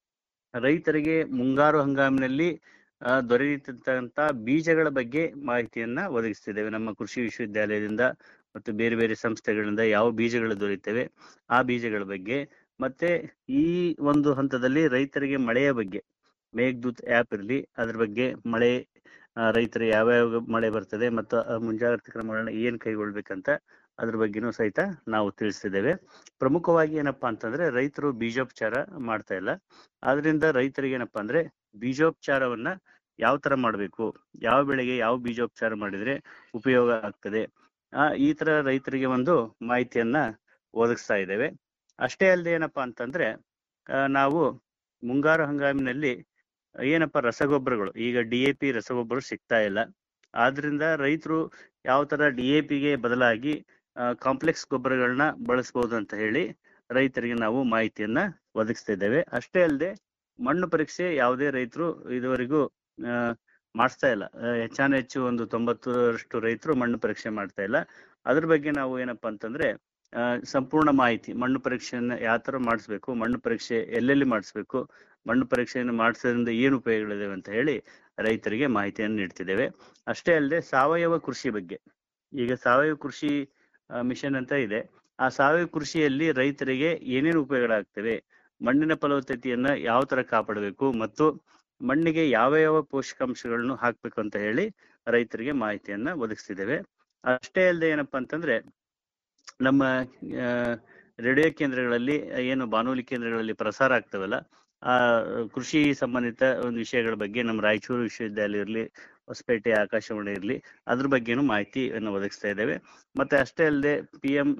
ರೈತರಿಗೆ ಮುಂಗಾರು ಹಂಗಾಮಿನಲ್ಲಿ ಆ, ದೊರೆಯುತ್ತಿರ್ತಕ್ಕಂತ ಬೀಜಗಳ ಬಗ್ಗೆ ಮಾಹಿತಿಯನ್ನ ಒದಗಿಸ್ತಿದ್ದೇವೆ ನಮ್ಮ ಕೃಷಿ ವಿಶ್ವವಿದ್ಯಾಲಯದಿಂದ ಮತ್ತು ಬೇರೆ ಬೇರೆ ಸಂಸ್ಥೆಗಳಿಂದ ಯಾವ ಬೀಜಗಳು ದೊರೆಯುತ್ತವೆ ಆ ಬೀಜಗಳ ಬಗ್ಗೆ ಮತ್ತೆ ಈ ಒಂದು ಹಂತದಲ್ಲಿ ರೈತರಿಗೆ ಮಳೆಯ ಬಗ್ಗೆ ಮೇಘದೂತ್ ಆ್ಯಪ್ ಇರಲಿ ಅದ್ರ ಬಗ್ಗೆ ಮಳೆ ಆ, ರೈತರು ಯಾವ್ಯಾವ ಮಳೆ ಬರ್ತದೆ ಮತ್ತು ಆ ಮುಂಜಾಗ್ರತಾ ಕ್ರಮಗಳನ್ನ ಏನ್ ಕೈಗೊಳ್ಬೇಕಂತ ಅದ್ರ ಬಗ್ಗೆನೂ ಸಹಿತ ನಾವು ತಿಳಿಸ್ತಿದ್ದೇವೆ ಪ್ರಮುಖವಾಗಿ ಏನಪ್ಪಾ ಅಂತಂದ್ರೆ ರೈತರು ಬೀಜೋಪಚಾರ ಮಾಡ್ತಾ ಇಲ್ಲ ಆದ್ರಿಂದ ರೈತರಿಗೆ ಏನಪ್ಪಾ ಅಂದ್ರೆ ಬೀಜೋಪಚಾರವನ್ನ ಯಾವ ತರ ಮಾಡ್ಬೇಕು ಯಾವ ಬೆಳೆಗೆ ಯಾವ ಬೀಜೋಪಚಾರ ಮಾಡಿದ್ರೆ ಉಪಯೋಗ ಆಗ್ತದೆ ಆ ಈ ತರ ರೈತರಿಗೆ ಒಂದು ಮಾಹಿತಿಯನ್ನ ಒದಗಿಸ್ತಾ ಇದ್ದೇವೆ ಅಷ್ಟೇ ಅಲ್ಲದೆ ಏನಪ್ಪಾ ಅಂತಂದ್ರೆ ಆ, ನಾವು ಮುಂಗಾರು ಹಂಗಾಮಿನಲ್ಲಿ ಏನಪ್ಪಾ ರಸಗೊಬ್ಬರಗಳು ಈಗ ಡಿ ಎ ಪಿ ರಸಗೊಬ್ಬರ ಸಿಗ್ತಾ ಇಲ್ಲ ಆದ್ರಿಂದ ರೈತರು ಯಾವ ತರ ಡಿ ಎ ಪಿಗೆ ಬದಲಾಗಿ ಕಾಂಪ್ಲೆಕ್ಸ್ ಗೊಬ್ಬರಗಳನ್ನ ಬಳಸಬಹುದು ಅಂತ ಹೇಳಿ ರೈತರಿಗೆ ನಾವು ಮಾಹಿತಿಯನ್ನ ಒದಗಿಸ್ತಾ ಇದ್ದೇವೆ ಅಷ್ಟೇ ಅಲ್ಲದೆ ಮಣ್ಣು ಪರೀಕ್ಷೆ ಯಾವುದೇ ರೈತರು ಇದುವರೆಗೂ ಆ, ಮಾಡಿಸ್ತಾ ಇಲ್ಲ ಆ, ಹೆಚ್ಚಾನ ಹೆಚ್ಚು ಒಂದು ತೊಂಬತ್ತರಷ್ಟು ರೈತರು ಮಣ್ಣು ಪರೀಕ್ಷೆ ಮಾಡ್ತಾ ಇಲ್ಲ ಅದ್ರ ಬಗ್ಗೆ ನಾವು ಏನಪ್ಪಾ ಅಂತಂದ್ರೆ ಆ, ಸಂಪೂರ್ಣ ಮಾಹಿತಿ ಮಣ್ಣು ಪರೀಕ್ಷೆಯನ್ನ ಯಾವ ತರ ಮಾಡಿಸ್ಬೇಕು ಮಣ್ಣು ಪರೀಕ್ಷೆ ಎಲ್ಲೆಲ್ಲಿ ಮಾಡಿಸ್ಬೇಕು ಮಣ್ಣು ಪರೀಕ್ಷೆಯನ್ನು ಮಾಡಿಸೋದ್ರಿಂದ ಏನು ಉಪಯೋಗಗಳಿದಾವೆ ಅಂತ ಹೇಳಿ ರೈತರಿಗೆ ಮಾಹಿತಿಯನ್ನು ನೀಡ್ತಿದ್ದೇವೆ ಅಷ್ಟೇ ಅಲ್ಲದೆ ಸಾವಯವ ಕೃಷಿ ಬಗ್ಗೆ ಈಗ ಸಾವಯವ ಕೃಷಿ ಮಿಷನ್ ಅಂತ ಇದೆ ಆ ಸಾವಯವ ಕೃಷಿಯಲ್ಲಿ ರೈತರಿಗೆ ಏನೇನು ಉಪಯೋಗಗಳಾಗ್ತವೆ ಮಣ್ಣಿನ ಫಲವತ್ತತೆಯನ್ನ ಯಾವ ತರ ಕಾಪಾಡಬೇಕು ಮತ್ತು ಮಣ್ಣಿಗೆ ಯಾವ ಯಾವ ಪೋಷಕಾಂಶಗಳನ್ನು ಹಾಕ್ಬೇಕು ಅಂತ ಹೇಳಿ ರೈತರಿಗೆ ಮಾಹಿತಿಯನ್ನ ಒದಗಿಸ್ತಿದ್ದೇವೆ ಅಷ್ಟೇ ಅಲ್ಲದೆ ಏನಪ್ಪಾ ಅಂತಂದ್ರೆ ನಮ್ಮ ಆ, ರೇಡಿಯೋ ಕೇಂದ್ರಗಳಲ್ಲಿ ಏನು ಬಾನುಲಿ ಕೇಂದ್ರಗಳಲ್ಲಿ ಪ್ರಸಾರ ಆಗ್ತವಲ್ಲ ಆ ಕೃಷಿ ಸಂಬಂಧಿತ ಒಂದು ವಿಷಯಗಳ ಬಗ್ಗೆ ನಮ್ಮ ರಾಯಚೂರು ವಿಶ್ವವಿದ್ಯಾಲಯ ಇರಲಿ ಹೊಸಪೇಟೆ ಆಕಾಶವಾಣಿ ಇರಲಿ ಅದ್ರ ಬಗ್ಗೆನೂ ಮಾಹಿತಿಯನ್ನು ಒದಗಿಸ್ತಾ ಇದ್ದೇವೆ ಮತ್ತೆ ಅಷ್ಟೇ ಅಲ್ಲದೆ ಪಿ ಎಂ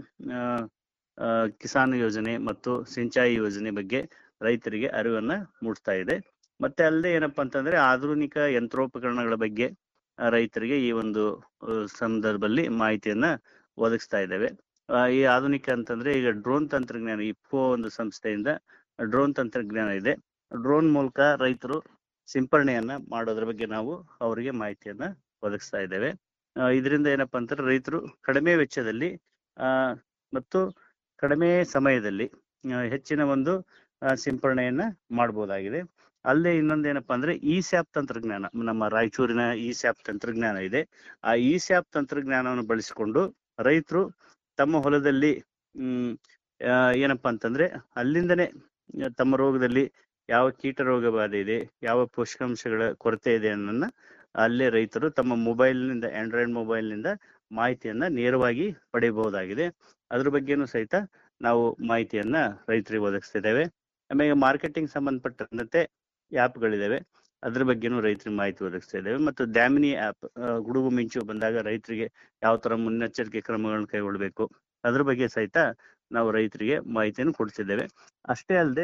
ಕಿಸಾನ್ ಯೋಜನೆ ಮತ್ತು ಸಿಂಚಾಯಿ ಯೋಜನೆ ಬಗ್ಗೆ ರೈತರಿಗೆ ಅರಿವನ್ನ ಮೂಡಿಸ್ತಾ ಇದೆ ಮತ್ತೆ ಅಲ್ಲದೆ ಏನಪ್ಪಾ ಅಂತಂದ್ರೆ ಆಧುನಿಕ ಯಂತ್ರೋಪಕರಣಗಳ ಬಗ್ಗೆ ಆ, ರೈತರಿಗೆ ಈ ಒಂದು ಆ, ಸಂದರ್ಭದಲ್ಲಿ ಮಾಹಿತಿಯನ್ನ ಒದಗಿಸ್ತಾ ಇದ್ದೇವೆ ಆ, ಈ ಆಧುನಿಕ ಅಂತಂದ್ರೆ ಈಗ ಡ್ರೋನ್ ತಂತ್ರಜ್ಞಾನ ಇಫ್ಕೋ ಒಂದು ಸಂಸ್ಥೆಯಿಂದ ಡ್ರೋನ್ ತಂತ್ರಜ್ಞಾನ ಇದೆ ಡ್ರೋನ್ ಮೂಲಕ ರೈತರು ಸಿಂಪರಣೆಯನ್ನ ಮಾಡೋದ್ರ ಬಗ್ಗೆ ನಾವು ಅವರಿಗೆ ಮಾಹಿತಿಯನ್ನ ಒದಗಿಸ್ತಾ ಇದ್ದೇವೆ ಆ, ಇದರಿಂದ ಏನಪ್ಪಾ ಅಂತಂದ್ರೆ ರೈತರು ಕಡಿಮೆ ವೆಚ್ಚದಲ್ಲಿ ಆ ಮತ್ತು ಕಡಿಮೆ ಸಮಯದಲ್ಲಿ ಆ, ಹೆಚ್ಚಿನ ಒಂದು ಆ, ಸಿಂಪರಣೆಯನ್ನ ಮಾಡಬಹುದಾಗಿದೆ ಅಲ್ಲೇ ಇನ್ನೊಂದೇನಪ್ಪಾ ಅಂದ್ರೆ ಈ ಸ್ಯಾಪ್ ತಂತ್ರಜ್ಞಾನ ನಮ್ಮ ರಾಯಚೂರಿನ ಈ ಸ್ಯಾಪ್ ತಂತ್ರಜ್ಞಾನ ಇದೆ ಆ ಈ ಸ್ಯಾಪ್ ತಂತ್ರಜ್ಞಾನವನ್ನು ಬಳಸಿಕೊಂಡು ರೈತರು ತಮ್ಮ ಹೊಲದಲ್ಲಿ ಹ್ಮ್ ಆ, ಏನಪ್ಪಾ ಅಂತಂದ್ರೆ ಅಲ್ಲಿಂದನೇ ತಮ್ಮ ರೋಗದಲ್ಲಿ ಯಾವ ಕೀಟ ರೋಗ ಬಾಧೆ ಇದೆ ಯಾವ ಪೋಷಕಾಂಶಗಳ ಕೊರತೆ ಇದೆ ಅನ್ನೋದನ್ನ ಅಲ್ಲೇ ರೈತರು ತಮ್ಮ ಮೊಬೈಲ್ನಿಂದ ಆಂಡ್ರಾಯ್ಡ್ ಮೊಬೈಲ್ನಿಂದ ಮಾಹಿತಿಯನ್ನ ನೇರವಾಗಿ ಪಡೆಯಬಹುದಾಗಿದೆ ಅದ್ರ ಬಗ್ಗೆನೂ ಸಹಿತ ನಾವು ಮಾಹಿತಿಯನ್ನ ರೈತರಿಗೆ ಒದಗಿಸ್ತಿದ್ದೇವೆ ಆಮೇಲೆ ಮಾರ್ಕೆಟಿಂಗ್ ಸಂಬಂಧಪಟ್ಟಂತೆ ಆ್ಯಪ್ಗಳಿದಾವೆ ಅದ್ರ ಬಗ್ಗೆನೂ ರೈತರಿಗೆ ಮಾಹಿತಿ ಒದಗಿಸ್ತಾ ಇದ್ದೇವೆ ಮತ್ತು ದ್ಯಾಮಿನಿ ಆ್ಯಪ್ ಗುಡುಗು ಮಿಂಚು ಬಂದಾಗ ರೈತರಿಗೆ ಯಾವ ತರ ಮುನ್ನೆಚ್ಚರಿಕೆ ಕ್ರಮಗಳನ್ನು ಕೈಗೊಳ್ಳಬೇಕು ಅದ್ರ ಬಗ್ಗೆ ಸಹಿತ ನಾವು ರೈತರಿಗೆ ಮಾಹಿತಿಯನ್ನು ಕೊಡ್ತಿದ್ದೇವೆ ಅಷ್ಟೇ ಅಲ್ಲದೆ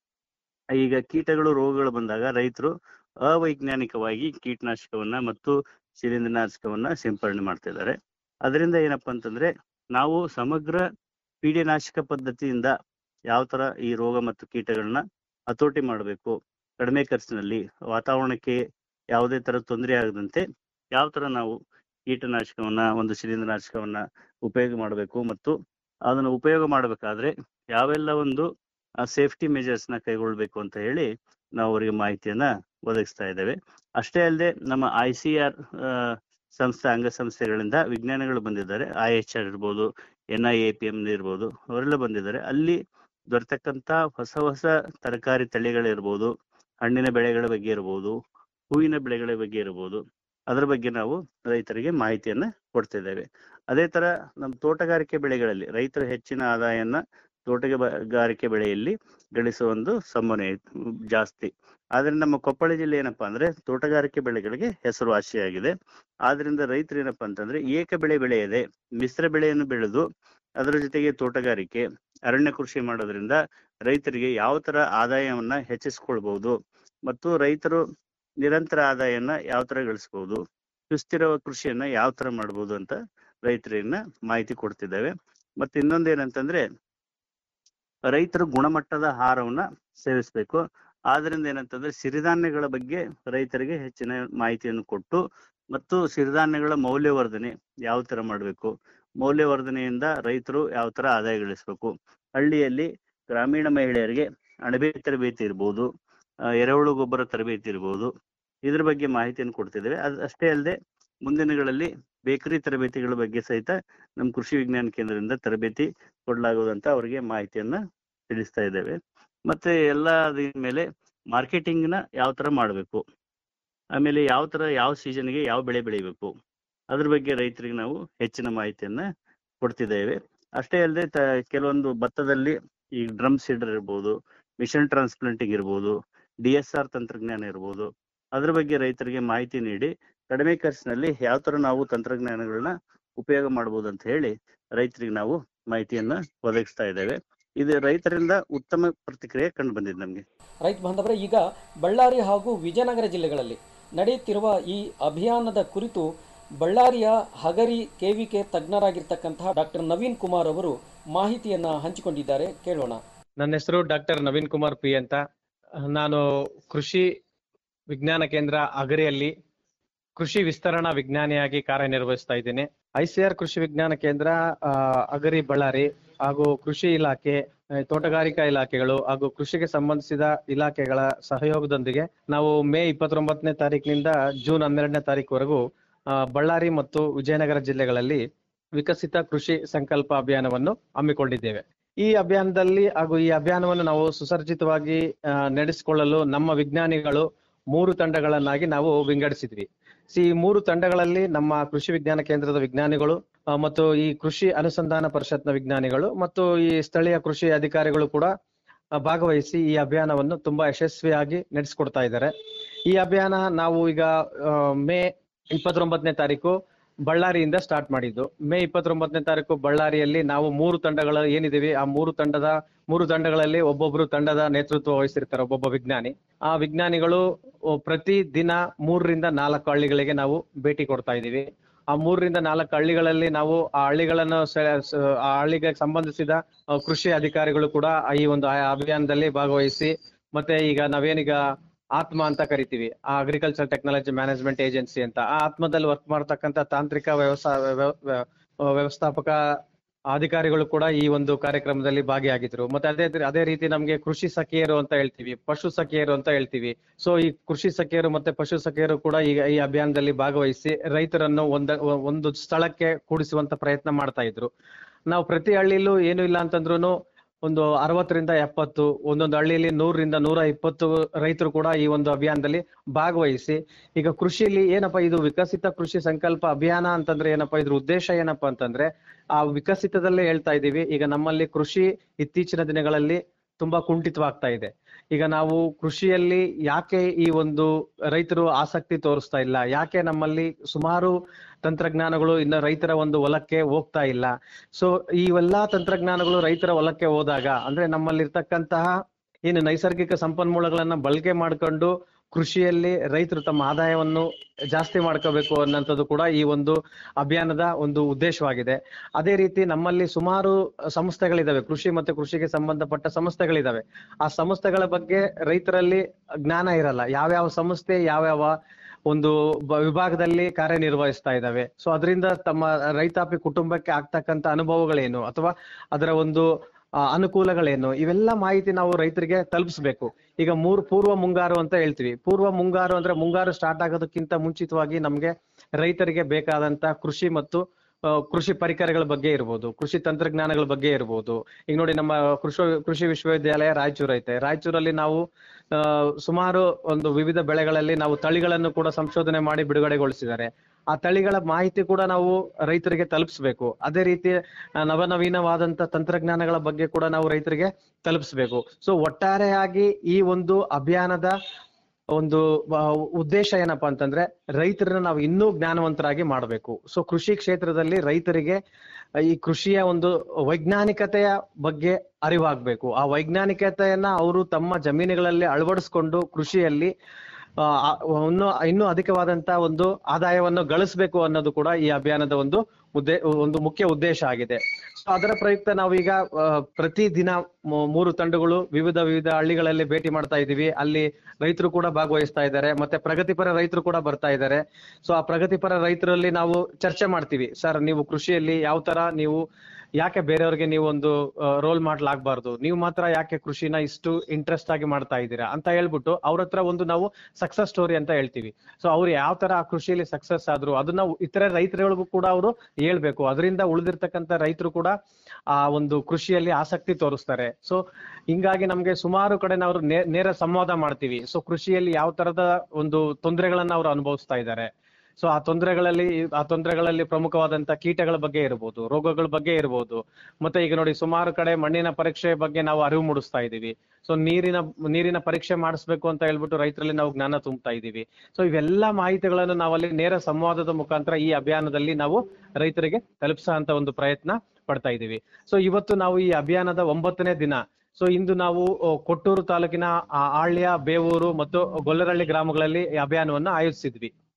ಈಗ ಕೀಟಗಳು ರೋಗಗಳು ಬಂದಾಗ ರೈತರು ಅವೈಜ್ಞಾನಿಕವಾಗಿ ಕೀಟನಾಶಕವನ್ನ ಮತ್ತು ಶಿಲೀಂಧ್ರನಾಶಕವನ್ನ ಸಿಂಪರಣೆ ಮಾಡ್ತಾ ಇದ್ದಾರೆ ಅದರಿಂದ ಏನಪ್ಪಾ ಅಂತಂದ್ರೆ ನಾವು ಸಮಗ್ರ ಪೀಡೆನಾಶಕ ಪದ್ಧತಿಯಿಂದ ಯಾವ ತರ ಈ ರೋಗ ಮತ್ತು ಕೀಟಗಳನ್ನ ಹತೋಟಿ ಮಾಡಬೇಕು ಕಡಿಮೆ ಖರ್ಚಿನಲ್ಲಿ ವಾತಾವರಣಕ್ಕೆ ಯಾವುದೇ ತರ ತೊಂದರೆ ಆಗದಂತೆ ಯಾವ ತರ ನಾವು ಕೀಟನಾಶಕವನ್ನ ಒಂದು ಶಿಲೀಂಧ್ರನಾಶಕವನ್ನ ಉಪಯೋಗ ಮಾಡಬೇಕು ಮತ್ತು ಅದನ್ನು ಉಪಯೋಗ ಮಾಡಬೇಕಾದ್ರೆ ಯಾವೆಲ್ಲ ಒಂದು ಸೇಫ್ಟಿ ಮೆಜರ್ಸ್ ನ ಕೈಗೊಳ್ಬೇಕು ಅಂತ ಹೇಳಿ ನಾವು ಅವರಿಗೆ ಮಾಹಿತಿಯನ್ನ ಒದಗಿಸ್ತಾ ಇದ್ದೇವೆ ಅಷ್ಟೇ ಅಲ್ಲದೆ ನಮ್ಮ ಐ ಸಿ ಆರ್ ಸಂಸ್ಥೆ ಅಂಗಸಂಸ್ಥೆಗಳಿಂದ ವಿಜ್ಞಾನಿಗಳು ಬಂದಿದ್ದಾರೆ ಐ ಎಚ್ ಆರ್ ಇರ್ಬೋದು N I A P M ಇರ್ಬೋದು ಅವರೆಲ್ಲ ಬಂದಿದ್ದಾರೆ ಅಲ್ಲಿ ದೊರೆತಕ್ಕಂತ ಹೊಸ ಹೊಸ ತರಕಾರಿ ತಳಿಗಳಿರ್ಬೋದು ಹಣ್ಣಿನ ಬೆಳೆಗಳ ಬಗ್ಗೆ ಇರ್ಬೋದು ಹೂವಿನ ಬೆಳೆಗಳ ಬಗ್ಗೆ ಇರ್ಬೋದು ಅದ್ರ ಬಗ್ಗೆ ನಾವು ರೈತರಿಗೆ ಮಾಹಿತಿಯನ್ನ ಕೊಡ್ತಿದ್ದೇವೆ ಅದೇ ತರ ನಮ್ಮ ತೋಟಗಾರಿಕೆ ಬೆಳೆಗಳಲ್ಲಿ ರೈತರು ಹೆಚ್ಚಿನ ಆದಾಯನ ತೋಟಗಾರಿಕೆ ಬೆಳೆಯಲ್ಲಿ ಗಳಿಸುವ ಒಂದು ಸಂಭವನೆ ಜಾಸ್ತಿ ಆದ್ರೆ ನಮ್ಮ ಕೊಪ್ಪಳ ಜಿಲ್ಲೆ ಏನಪ್ಪಾ ಅಂದ್ರೆ ತೋಟಗಾರಿಕೆ ಬೆಳೆಗಳಿಗೆ ಹೆಸರುವಾಸಿಯಾಗಿದೆ ಆದ್ರಿಂದ ರೈತರು ಏನಪ್ಪಾ ಅಂತಂದ್ರೆ ಏಕ ಬೆಳೆ ಬೆಳೆಯದೆ ಮಿಶ್ರ ಬೆಳೆಯನ್ನು ಬೆಳೆದು ಅದರ ಜೊತೆಗೆ ತೋಟಗಾರಿಕೆ ಅರಣ್ಯ ಕೃಷಿ ಮಾಡೋದ್ರಿಂದ ರೈತರಿಗೆ ಯಾವ ತರ ಆದಾಯವನ್ನ ಹೆಚ್ಚಿಸ್ಕೊಳ್ಬಹುದು ಮತ್ತು ರೈತರು ನಿರಂತರ ಆದಾಯನ ಯಾವ ತರ ಗಳಿಸಬಹುದು ಸುಸ್ಥಿರ ಕೃಷಿಯನ್ನ ಯಾವ ತರ ಮಾಡಬಹುದು ಅಂತ ರೈತರನ್ನ ಮಾಹಿತಿ ಕೊಡ್ತಿದ್ದೇವೆ ಮತ್ತೆ ಇನ್ನೊಂದು ಏನಂತಂದ್ರೆ ರೈತರು ಗುಣಮಟ್ಟದ ಆಹಾರವನ್ನ ಸೇವಿಸಬೇಕು ಆದ್ರಿಂದ ಏನಂತಂದ್ರೆ ಸಿರಿಧಾನ್ಯಗಳ ಬಗ್ಗೆ ರೈತರಿಗೆ ಹೆಚ್ಚಿನ ಮಾಹಿತಿಯನ್ನು ಕೊಟ್ಟು ಮತ್ತು ಸಿರಿಧಾನ್ಯಗಳ ಮೌಲ್ಯವರ್ಧನೆ ಯಾವ ತರ ಮಾಡಬೇಕು ಮೌಲ್ಯವರ್ಧನೆಯಿಂದ ರೈತರು ಯಾವ ತರ ಆದಾಯ ಗಳಿಸಬೇಕು ಹಳ್ಳಿಯಲ್ಲಿ ಗ್ರಾಮೀಣ ಮಹಿಳೆಯರಿಗೆ ಅಣಬೆ ತರಬೇತಿ ಇರ್ಬೋದು ಆ, ಎರೆಹುಳು ಗೊಬ್ಬರ ತರಬೇತಿ ಇರ್ಬೋದು ಇದ್ರ ಬಗ್ಗೆ ಮಾಹಿತಿಯನ್ನು ಕೊಡ್ತಿದ್ದೇವೆ ಅದು ಅಷ್ಟೇ ಅಲ್ಲದೆ ಮುಂದಿನಗಳಲ್ಲಿ ಬೇಕರಿ ತರಬೇತಿಗಳ ಬಗ್ಗೆ ಸಹಿತ ನಮ್ಮ ಕೃಷಿ ವಿಜ್ಞಾನ ಕೇಂದ್ರದಿಂದ ತರಬೇತಿ ಕೊಡಲಾಗುವುದಂತ ಅವರಿಗೆ ಮಾಹಿತಿಯನ್ನ ತಿಳಿಸ್ತಾ ಇದ್ದೇವೆ ಮತ್ತೆ ಎಲ್ಲ ಅದ್ರ ಮೇಲೆ ಮಾರ್ಕೆಟಿಂಗ್ ನ ಯಾವ ತರ ಮಾಡಬೇಕು ಆಮೇಲೆ ಯಾವ ತರ ಯಾವ ಸೀಸನ್ಗೆ ಯಾವ ಬೆಳೆ ಬೆಳಿಬೇಕು ಅದ್ರ ಬಗ್ಗೆ ರೈತರಿಗೆ ನಾವು ಹೆಚ್ಚಿನ ಮಾಹಿತಿಯನ್ನ ಕೊಡ್ತಿದ್ದೇವೆ ಅಷ್ಟೇ ಅಲ್ಲದೆ ಕೆಲವೊಂದು ಭತ್ತದಲ್ಲಿ ಈ ಡ್ರಮ್ ಸೀಡರ್ ಇರ್ಬೋದು ಮಿಷನ್ ಟ್ರಾನ್ಸ್ಪ್ಲಾಂಟಿಂಗ್ ಇರ್ಬೋದು ಡಿ ಎಸ್ ಆರ್ ತಂತ್ರಜ್ಞಾನ ಇರ್ಬೋದು ಅದ್ರ ಬಗ್ಗೆ ರೈತರಿಗೆ ಮಾಹಿತಿ ನೀಡಿ ಕಡಿಮೆ ಖರ್ಚಿನಲ್ಲಿ ಯಾವ ತರ ನಾವು ತಂತ್ರಜ್ಞಾನಗಳನ್ನ ಉಪಯೋಗ ಮಾಡಬಹುದು ಅಂತ ಹೇಳಿ ರೈತರಿಗೆ ನಾವು ಮಾಹಿತಿಯನ್ನ ಒದಗಿಸ್ತಾ ಇದ್ದೇವೆ ಇದು ರೈತರಿಂದ ಉತ್ತಮ ಪ್ರತಿಕ್ರಿಯೆ ಕಂಡು ಬಂದಿದೆ ನಮಗೆ ರೈತ ಬಾಂಧವರೇ ಈಗ ಬಳ್ಳಾರಿ ಹಾಗೂ ವಿಜಯನಗರ ಜಿಲ್ಲೆಗಳಲ್ಲಿ ನಡೆಯುತ್ತಿರುವ ಈ ಅಭಿಯಾನದ ಕುರಿತು ಬಳ್ಳಾರಿಯ ಹಗರಿ ಕೆವಿಕೆ ತಜ್ಞರಾಗಿರ್ತಕ್ಕಂತಹ ಡಾಕ್ಟರ್ ನವೀನ್ ಕುಮಾರ್ ಅವರು ಮಾಹಿತಿಯನ್ನ ಹಂಚಿಕೊಂಡಿದ್ದಾರೆ ಕೇಳೋಣ ನನ್ನ ಹೆಸರು ಡಾಕ್ಟರ್ ನವೀನ್ ಕುಮಾರ್ ಪಿ ಅಂತ ನಾನು ಕೃಷಿ ವಿಜ್ಞಾನ ಕೇಂದ್ರ ಅಗರಿಯಲ್ಲಿ ಕೃಷಿ ವಿಸ್ತರಣಾ ವಿಜ್ಞಾನಿಯಾಗಿ ಕಾರ್ಯನಿರ್ವಹಿಸ್ತಾ ಇದ್ದೇನೆ ಐಸಿಆರ್ ಕೃಷಿ ವಿಜ್ಞಾನ ಕೇಂದ್ರ ಆ, ಅಗರಿ ಬಳ್ಳಾರಿ ಹಾಗೂ ಕೃಷಿ ಇಲಾಖೆ ಆ, ತೋಟಗಾರಿಕಾ ಇಲಾಖೆಗಳು ಹಾಗೂ ಕೃಷಿಗೆ ಸಂಬಂಧಿಸಿದ ಇಲಾಖೆಗಳ ಸಹಯೋಗದೊಂದಿಗೆ ನಾವು ಮೇ ಇಪ್ಪತ್ತೊಂಬತ್ತನೇ ತಾರೀಕಿನಿಂದ ಜೂನ್ ಹನ್ನೆರಡನೇ ತಾರೀಕುವರೆಗೂ ಆ, ಬಳ್ಳಾರಿ ಮತ್ತು ವಿಜಯನಗರ ಜಿಲ್ಲೆಗಳಲ್ಲಿ ವಿಕಸಿತ ಕೃಷಿ ಸಂಕಲ್ಪ ಅಭಿಯಾನವನ್ನು ಹಮ್ಮಿಕೊಂಡಿದ್ದೇವೆ ಈ ಅಭಿಯಾನದಲ್ಲಿ ಹಾಗೂ ಈ ಅಭಿಯಾನವನ್ನು ನಾವು ಸುಸರ್ಜಿತವಾಗಿ ಆ, ನಡೆಸಿಕೊಳ್ಳಲು ನಮ್ಮ ವಿಜ್ಞಾನಿಗಳು ಮೂರು ತಂಡಗಳನ್ನಾಗಿ ನಾವು ವಿಂಗಡಿಸಿದ್ವಿ ಸಿ ಈ ಮೂರು ತಂಡಗಳಲ್ಲಿ ನಮ್ಮ ಕೃಷಿ ವಿಜ್ಞಾನ ಕೇಂದ್ರದ ವಿಜ್ಞಾನಿಗಳು ಆ, ಮತ್ತು ಈ ಕೃಷಿ ಅನುಸಂಧಾನ ಪರಿಷತ್ನ ವಿಜ್ಞಾನಿಗಳು ಮತ್ತು ಈ ಸ್ಥಳೀಯ ಕೃಷಿ ಅಧಿಕಾರಿಗಳು ಕೂಡ ಆ, ಭಾಗವಹಿಸಿ ಈ ಅಭಿಯಾನವನ್ನು ತುಂಬಾ ಯಶಸ್ವಿಯಾಗಿ ನಡೆಸಿಕೊಡ್ತಾ ಇದ್ದಾರೆ ಈ ಅಭಿಯಾನ ನಾವು ಈಗ ಆ, ಮೇ ಇಪ್ಪತ್ತೊಂಬತ್ತನೇ ತಾರೀಕು ಬಳ್ಳಾರಿಯಿಂದ ಸ್ಟಾರ್ಟ್ ಮಾಡಿದ್ದು ಮೇ ಇಪ್ಪತ್ತೊಂಬತ್ತನೇ ತಾರೀಕು ಬಳ್ಳಾರಿಯಲ್ಲಿ ನಾವು ಮೂರು ತಂಡಗಳ ಏನಿದೀವಿ ಆ ಮೂರು ತಂಡದ ಮೂರು ತಂಡಗಳಲ್ಲಿ ಒಬ್ಬೊಬ್ರು ತಂಡದ ನೇತೃತ್ವ ವಹಿಸಿರ್ತಾರೆ ಒಬ್ಬೊಬ್ಬ ವಿಜ್ಞಾನಿ ಆ ವಿಜ್ಞಾನಿಗಳು ಓ, ಪ್ರತಿ ದಿನ ಮೂರರಿಂದ ನಾಲ್ಕು ಹಳ್ಳಿಗಳಿಗೆ ನಾವು ಭೇಟಿ ಕೊಡ್ತಾ ಇದೀವಿ ಆ ಮೂರರಿಂದ ನಾಲ್ಕು ಹಳ್ಳಿಗಳಲ್ಲಿ ನಾವು ಆ ಹಳ್ಳಿಗಳನ್ನು ಸೆ- ಸ- ಆ ಹಳ್ಳಿಗೆ ಸಂಬಂಧಿಸಿದ ಆ, ಕೃಷಿ ಅಧಿಕಾರಿಗಳು ಕೂಡ ಈ ಒಂದು ಆ ಅಭಿಯಾನದಲ್ಲಿ ಭಾಗವಹಿಸಿ ಮತ್ತೆ ಈಗ ನಾವೇನೀಗ ಆತ್ಮ ಅಂತ ಕರಿತೀವಿ ಆ ಅಗ್ರಿಕಲ್ಚರ್ ಟೆಕ್ನಾಲಜಿ ಮ್ಯಾನೇಜ್ಮೆಂಟ್ ಏಜೆನ್ಸಿ ಅಂತ ಆ ಆತ್ಮದಲ್ಲಿ ವರ್ಕ್ ಮಾಡ್ತಕ್ಕಂಥ ತಾಂತ್ರಿಕ ವ್ಯವಸಾಯ ವ್ಯವ- ವ್ಯ- ವ್ಯವಸ್ಥಾಪಕ ಅಧಿಕಾರಿಗಳು ಕೂಡ ಈ ಒಂದು ಕಾರ್ಯಕ್ರಮದಲ್ಲಿ ಭಾಗಿಯಾಗಿದ್ರು ಮತ್ತೆ ಅದೇ ಅದೇ ರೀತಿ ನಮ್ಗೆ ಕೃಷಿ ಸಖಿಯರು ಅಂತ ಹೇಳ್ತೀವಿ ಪಶು ಸಖಿಯರು ಅಂತ ಹೇಳ್ತೀವಿ ಸೊ ಈ ಕೃಷಿ ಸಖಿಯರು ಮತ್ತೆ ಪಶು ಸಖಿಯರು ಕೂಡ ಈಗ ಈ ಅಭಿಯಾನದಲ್ಲಿ ಭಾಗವಹಿಸಿ ರೈತರನ್ನು ಒಂದ ಒಂದು ಸ್ಥಳಕ್ಕೆ ಕೂಡಿಸುವಂತ ಪ್ರಯತ್ನ ಮಾಡ್ತಾ ಇದ್ರು ನಾವು ಪ್ರತಿ ಹಳ್ಳಿಲೂ ಏನು ಇಲ್ಲ ಅಂತಂದ್ರೂ ಒಂದು ಅರವತ್ತರಿಂದ ಎಪ್ಪತ್ತು ಒಂದೊಂದು ಹಳ್ಳಿಯಲ್ಲಿ ನೂರರಿಂದ ನೂರ ಇಪ್ಪತ್ತು ರೈತರು ಕೂಡ ಈ ಒಂದು ಅಭಿಯಾನದಲ್ಲಿ ಭಾಗವಹಿಸಿ ಈಗ ಕೃಷಿಯಲ್ಲಿ ಏನಪ್ಪಾ ಇದು ವಿಕಸಿತ ಕೃಷಿ ಸಂಕಲ್ಪ ಅಭಿಯಾನ ಅಂತಂದ್ರೆ ಏನಪ್ಪಾ ಇದ್ರ ಉದ್ದೇಶ ಏನಪ್ಪಾ ಅಂತಂದ್ರೆ ಆ ವಿಕಸಿತದಲ್ಲೇ ಹೇಳ್ತಾ ಇದೀವಿ ಈಗ ನಮ್ಮಲ್ಲಿ ಕೃಷಿ ಇತ್ತೀಚಿನ ದಿನಗಳಲ್ಲಿ ತುಂಬಾ ಕುಂಠಿತವಾಗ್ತಾ ಇದೆ ಈಗ ನಾವು ಕೃಷಿಯಲ್ಲಿ ಯಾಕೆ ಈ ಒಂದು ರೈತರು ಆಸಕ್ತಿ ತೋರಿಸ್ತಾ ಇಲ್ಲ ಯಾಕೆ ನಮ್ಮಲ್ಲಿ ಸುಮಾರು ತಂತ್ರಜ್ಞಾನಗಳು ಇನ್ನು ರೈತರ ಒಂದು ಹೊಲಕ್ಕೆ ಹೋಗ್ತಾ ಇಲ್ಲ ಸೊ ಇವೆಲ್ಲಾ ತಂತ್ರಜ್ಞಾನಗಳು ರೈತರ ಹೊಲಕ್ಕೆ ಹೋದಾಗ ಅಂದ್ರೆ ನಮ್ಮಲ್ಲಿರ್ತಕ್ಕಂತಹ ಏನು ನೈಸರ್ಗಿಕ ಸಂಪನ್ಮೂಲಗಳನ್ನ ಬಳಕೆ ಮಾಡ್ಕೊಂಡು ಕೃಷಿಯಲ್ಲಿ ರೈತರು ತಮ್ಮ ಆದಾಯವನ್ನು ಜಾಸ್ತಿ ಮಾಡ್ಕೋಬೇಕು ಅನ್ನೋಂಥದ್ದು ಕೂಡ ಈ ಒಂದು ಅಭಿಯಾನದ ಒಂದು ಉದ್ದೇಶವಾಗಿದೆ ಅದೇ ರೀತಿ ನಮ್ಮಲ್ಲಿ ಸುಮಾರು ಸಂಸ್ಥೆಗಳಿದಾವೆ ಕೃಷಿ ಮತ್ತೆ ಕೃಷಿಗೆ ಸಂಬಂಧಪಟ್ಟ ಸಂಸ್ಥೆಗಳಿದಾವೆ ಆ ಸಂಸ್ಥೆಗಳ ಬಗ್ಗೆ ರೈತರಲ್ಲಿ ಜ್ಞಾನ ಇರಲ್ಲ ಯಾವ್ಯಾವ ಸಂಸ್ಥೆ ಯಾವ್ಯಾವ ಒಂದು ಬ- ವಿಭಾಗದಲ್ಲಿ ಕಾರ್ಯನಿರ್ವಹಿಸ್ತಾ ಇದ್ದಾವೆ ಸೊ ಅದರಿಂದ ತಮ್ಮ ರೈತಾಪಿ ಕುಟುಂಬಕ್ಕೆ ಆಗ್ತಕ್ಕಂತ ಅನುಭವಗಳೇನು ಅಥವಾ ಅದರ ಒಂದು ಆ, ಅನುಕೂಲಗಳೇನು ಇವೆಲ್ಲ ಮಾಹಿತಿ ನಾವು ರೈತರಿಗೆ ತಲುಪಿಸ್ಬೇಕು ಈಗ ಮೂರು ಪೂರ್ವ ಮುಂಗಾರು ಅಂತ ಹೇಳ್ತೀವಿ ಪೂರ್ವ ಮುಂಗಾರು ಅಂದ್ರೆ ಮುಂಗಾರು ಸ್ಟಾರ್ಟ್ ಆಗೋದಕ್ಕಿಂತ ಮುಂಚಿತವಾಗಿ ನಮ್ಗೆ ರೈತರಿಗೆ ಬೇಕಾದಂತ ಕೃಷಿ ಮತ್ತು ಆ, ಕೃಷಿ ಪರಿಕರಗಳ ಬಗ್ಗೆ ಇರ್ಬೋದು ಕೃಷಿ ತಂತ್ರಜ್ಞಾನಗಳ ಬಗ್ಗೆ ಇರ್ಬೋದು ಈಗ ನೋಡಿ ನಮ್ಮ ಕೃಷಿ ಕೃಷಿ ವಿಶ್ವವಿದ್ಯಾಲಯ ರಾಯಚೂರು ಐತೆ ರಾಯಚೂರಲ್ಲಿ ನಾವು ಆ, ಸುಮಾರು ಒಂದು ವಿವಿಧ ಬೆಳೆಗಳಲ್ಲಿ ನಾವು ತಳಿಗಳನ್ನು ಕೂಡ ಸಂಶೋಧನೆ ಮಾಡಿ ಬಿಡುಗಡೆಗೊಳಿಸಿದ್ದಾರೆ ಆ ತಳಿಗಳ ಮಾಹಿತಿ ಕೂಡ ನಾವು ರೈತರಿಗೆ ತಲುಪಿಸ್ಬೇಕು ಅದೇ ರೀತಿ ಆ, ನವನವೀನವಾದಂತ ತಂತ್ರಜ್ಞಾನಗಳ ಬಗ್ಗೆ ಕೂಡ ನಾವು ರೈತರಿಗೆ ತಲುಪಿಸ್ಬೇಕು ಸೊ ಒಟ್ಟಾರೆಯಾಗಿ ಈ ಒಂದು ಅಭಿಯಾನದ ಒಂದು ಆ, ಉದ್ದೇಶ ಏನಪ್ಪಾ ಅಂತಂದ್ರೆ ರೈತರನ್ನ ನಾವು ಇನ್ನೂ ಜ್ಞಾನವಂತರಾಗಿ ಮಾಡಬೇಕು ಸೊ ಕೃಷಿ ಕ್ಷೇತ್ರದಲ್ಲಿ ರೈತರಿಗೆ ಈ ಕೃಷಿಯ ಒಂದು ವೈಜ್ಞಾನಿಕತೆಯ ಬಗ್ಗೆ ಅರಿವಾಗ್ಬೇಕು ಆ ವೈಜ್ಞಾನಿಕತೆಯನ್ನ ಅವರು ತಮ್ಮ ಜಮೀನುಗಳಲ್ಲಿ ಅಳವಡಿಸ್ಕೊಂಡು ಕೃಷಿಯಲ್ಲಿ ಆ, ಆ, ಇನ್ನೂ ಇನ್ನೂ ಅಧಿಕವಾದಂತ ಒಂದು ಆದಾಯವನ್ನು ಗಳಿಸಬೇಕು ಅನ್ನೋದು ಕೂಡ ಈ ಅಭಿಯಾನದ ಒಂದು ಉದ್ದೇ ಒಂದು ಮುಖ್ಯ ಉದ್ದೇಶ ಆಗಿದೆ ಸೊ ಅದರ ಪ್ರಯುಕ್ತ ನಾವೀಗ ಆ, ಪ್ರತಿ ದಿನ ಮೂ- ಮೂರು ತಂಡಗಳು ವಿವಿಧ ವಿವಿಧ ಹಳ್ಳಿಗಳಲ್ಲಿ ಭೇಟಿ ಮಾಡ್ತಾ ಇದೀವಿ ಅಲ್ಲಿ ರೈತರು ಕೂಡ ಭಾಗವಹಿಸ್ತಾ ಇದ್ದಾರೆ ಮತ್ತೆ ಪ್ರಗತಿಪರ ರೈತರು ಕೂಡ ಬರ್ತಾ ಇದ್ದಾರೆ ಸೊ ಆ ಪ್ರಗತಿಪರ ರೈತರಲ್ಲಿ ನಾವು ಚರ್ಚೆ ಮಾಡ್ತೀವಿ ಸರ್ ನೀವು ಕೃಷಿಯಲ್ಲಿ ಯಾವ ತರ ನೀವು ಯಾಕೆ ಬೇರೆಯವ್ರಿಗೆ ನೀವು ಒಂದು ರೋಲ್ ಮಾಡ್ಲಾಗ್ಬಾರ್ದು ನೀವು ಮಾತ್ರ ಯಾಕೆ ಕೃಷಿನ ಇಷ್ಟು ಇಂಟ್ರೆಸ್ಟ್ ಆಗಿ ಮಾಡ್ತಾ ಇದ್ದೀರಾ ಅಂತ ಹೇಳ್ಬಿಟ್ಟು ಅವ್ರ ಹತ್ರ ಒಂದು ನಾವು ಸಕ್ಸಸ್ ಸ್ಟೋರಿ ಅಂತ ಹೇಳ್ತೀವಿ ಸೊ ಅವ್ರು ಯಾವ ತರ ಆ ಕೃಷಿಯಲ್ಲಿ ಸಕ್ಸಸ್ ಆದ್ರು ಅದನ್ನ ಇತರೆ ರೈತರುಗಳಿಗೂ ಕೂಡ ಅವರು ಹೇಳ್ಬೇಕು ಅದರಿಂದ ಉಳಿದಿರ್ತಕ್ಕಂಥ ರೈತರು ಕೂಡ ಆ ಒಂದು ಕೃಷಿಯಲ್ಲಿ ಆಸಕ್ತಿ ತೋರಿಸ್ತಾರೆ ಸೊ ಹಿಂಗಾಗಿ ನಮ್ಗೆ ಸುಮಾರು ಕಡೆ ನಾವು ನೇ- ನೇರ ಸಂವಾದ ಮಾಡ್ತೀವಿ ಸೊ ಕೃಷಿಯಲ್ಲಿ ಯಾವ ತರದ ಒಂದು ತೊಂದರೆಗಳನ್ನ ಅವರು ಅನುಭವಿಸ್ತಾ ಇದ್ದಾರೆ ಸೊ ಆ ತೊಂದರೆಗಳಲ್ಲಿ ಆ ತೊಂದರೆಗಳಲ್ಲಿ ಪ್ರಮುಖವಾದಂತ ಕೀಟಗಳ ಬಗ್ಗೆ ಇರ್ಬೋದು ರೋಗಗಳ ಬಗ್ಗೆ ಇರ್ಬೋದು ಮತ್ತೆ ಈಗ ನೋಡಿ ಸುಮಾರು ಕಡೆ ಮಣ್ಣಿನ ಪರೀಕ್ಷೆ ಬಗ್ಗೆ ನಾವು ಅರಿವು ಮೂಡಿಸ್ತಾ ಇದೀವಿ ಸೊ ನೀರಿನ ನೀರಿನ ಪರೀಕ್ಷೆ ಮಾಡಿಸ್ಬೇಕು ಅಂತ ಹೇಳ್ಬಿಟ್ಟು ರೈತರಲ್ಲಿ ನಾವು ಜ್ಞಾನ ತುಂಬುತ್ತಾ ಇದೀವಿ ಸೊ ಇವೆಲ್ಲ ಮಾಹಿತಿಗಳನ್ನು ನಾವಲ್ಲಿ ನೇರ ಸಂವಾದದ ಮುಖಾಂತರ ಈ ಅಭಿಯಾನದಲ್ಲಿ ನಾವು ರೈತರಿಗೆ ತಲುಪಿಸೋ ಅಂತ ಒಂದು ಪ್ರಯತ್ನ ಪಡ್ತಾ ಇದೀವಿ ಸೊ ಇವತ್ತು ನಾವು ಈ ಅಭಿಯಾನದ ಒಂಬತ್ತನೇ ದಿನ ಸೊ ಇಂದು ನಾವು ಅ, ಕೊಟ್ಟೂರು ತಾಲೂಕಿನ ಆ, ಆಳ್ಯ ಬೇವೂರು ಮತ್ತು ಗೊಲ್ಲರಹಳ್ಳಿ ಗ್ರಾಮಗಳಲ್ಲಿ ಈ ಅಭಿಯಾನವನ್ನು ಆಯೋಜಿಸಿದ್ವಿ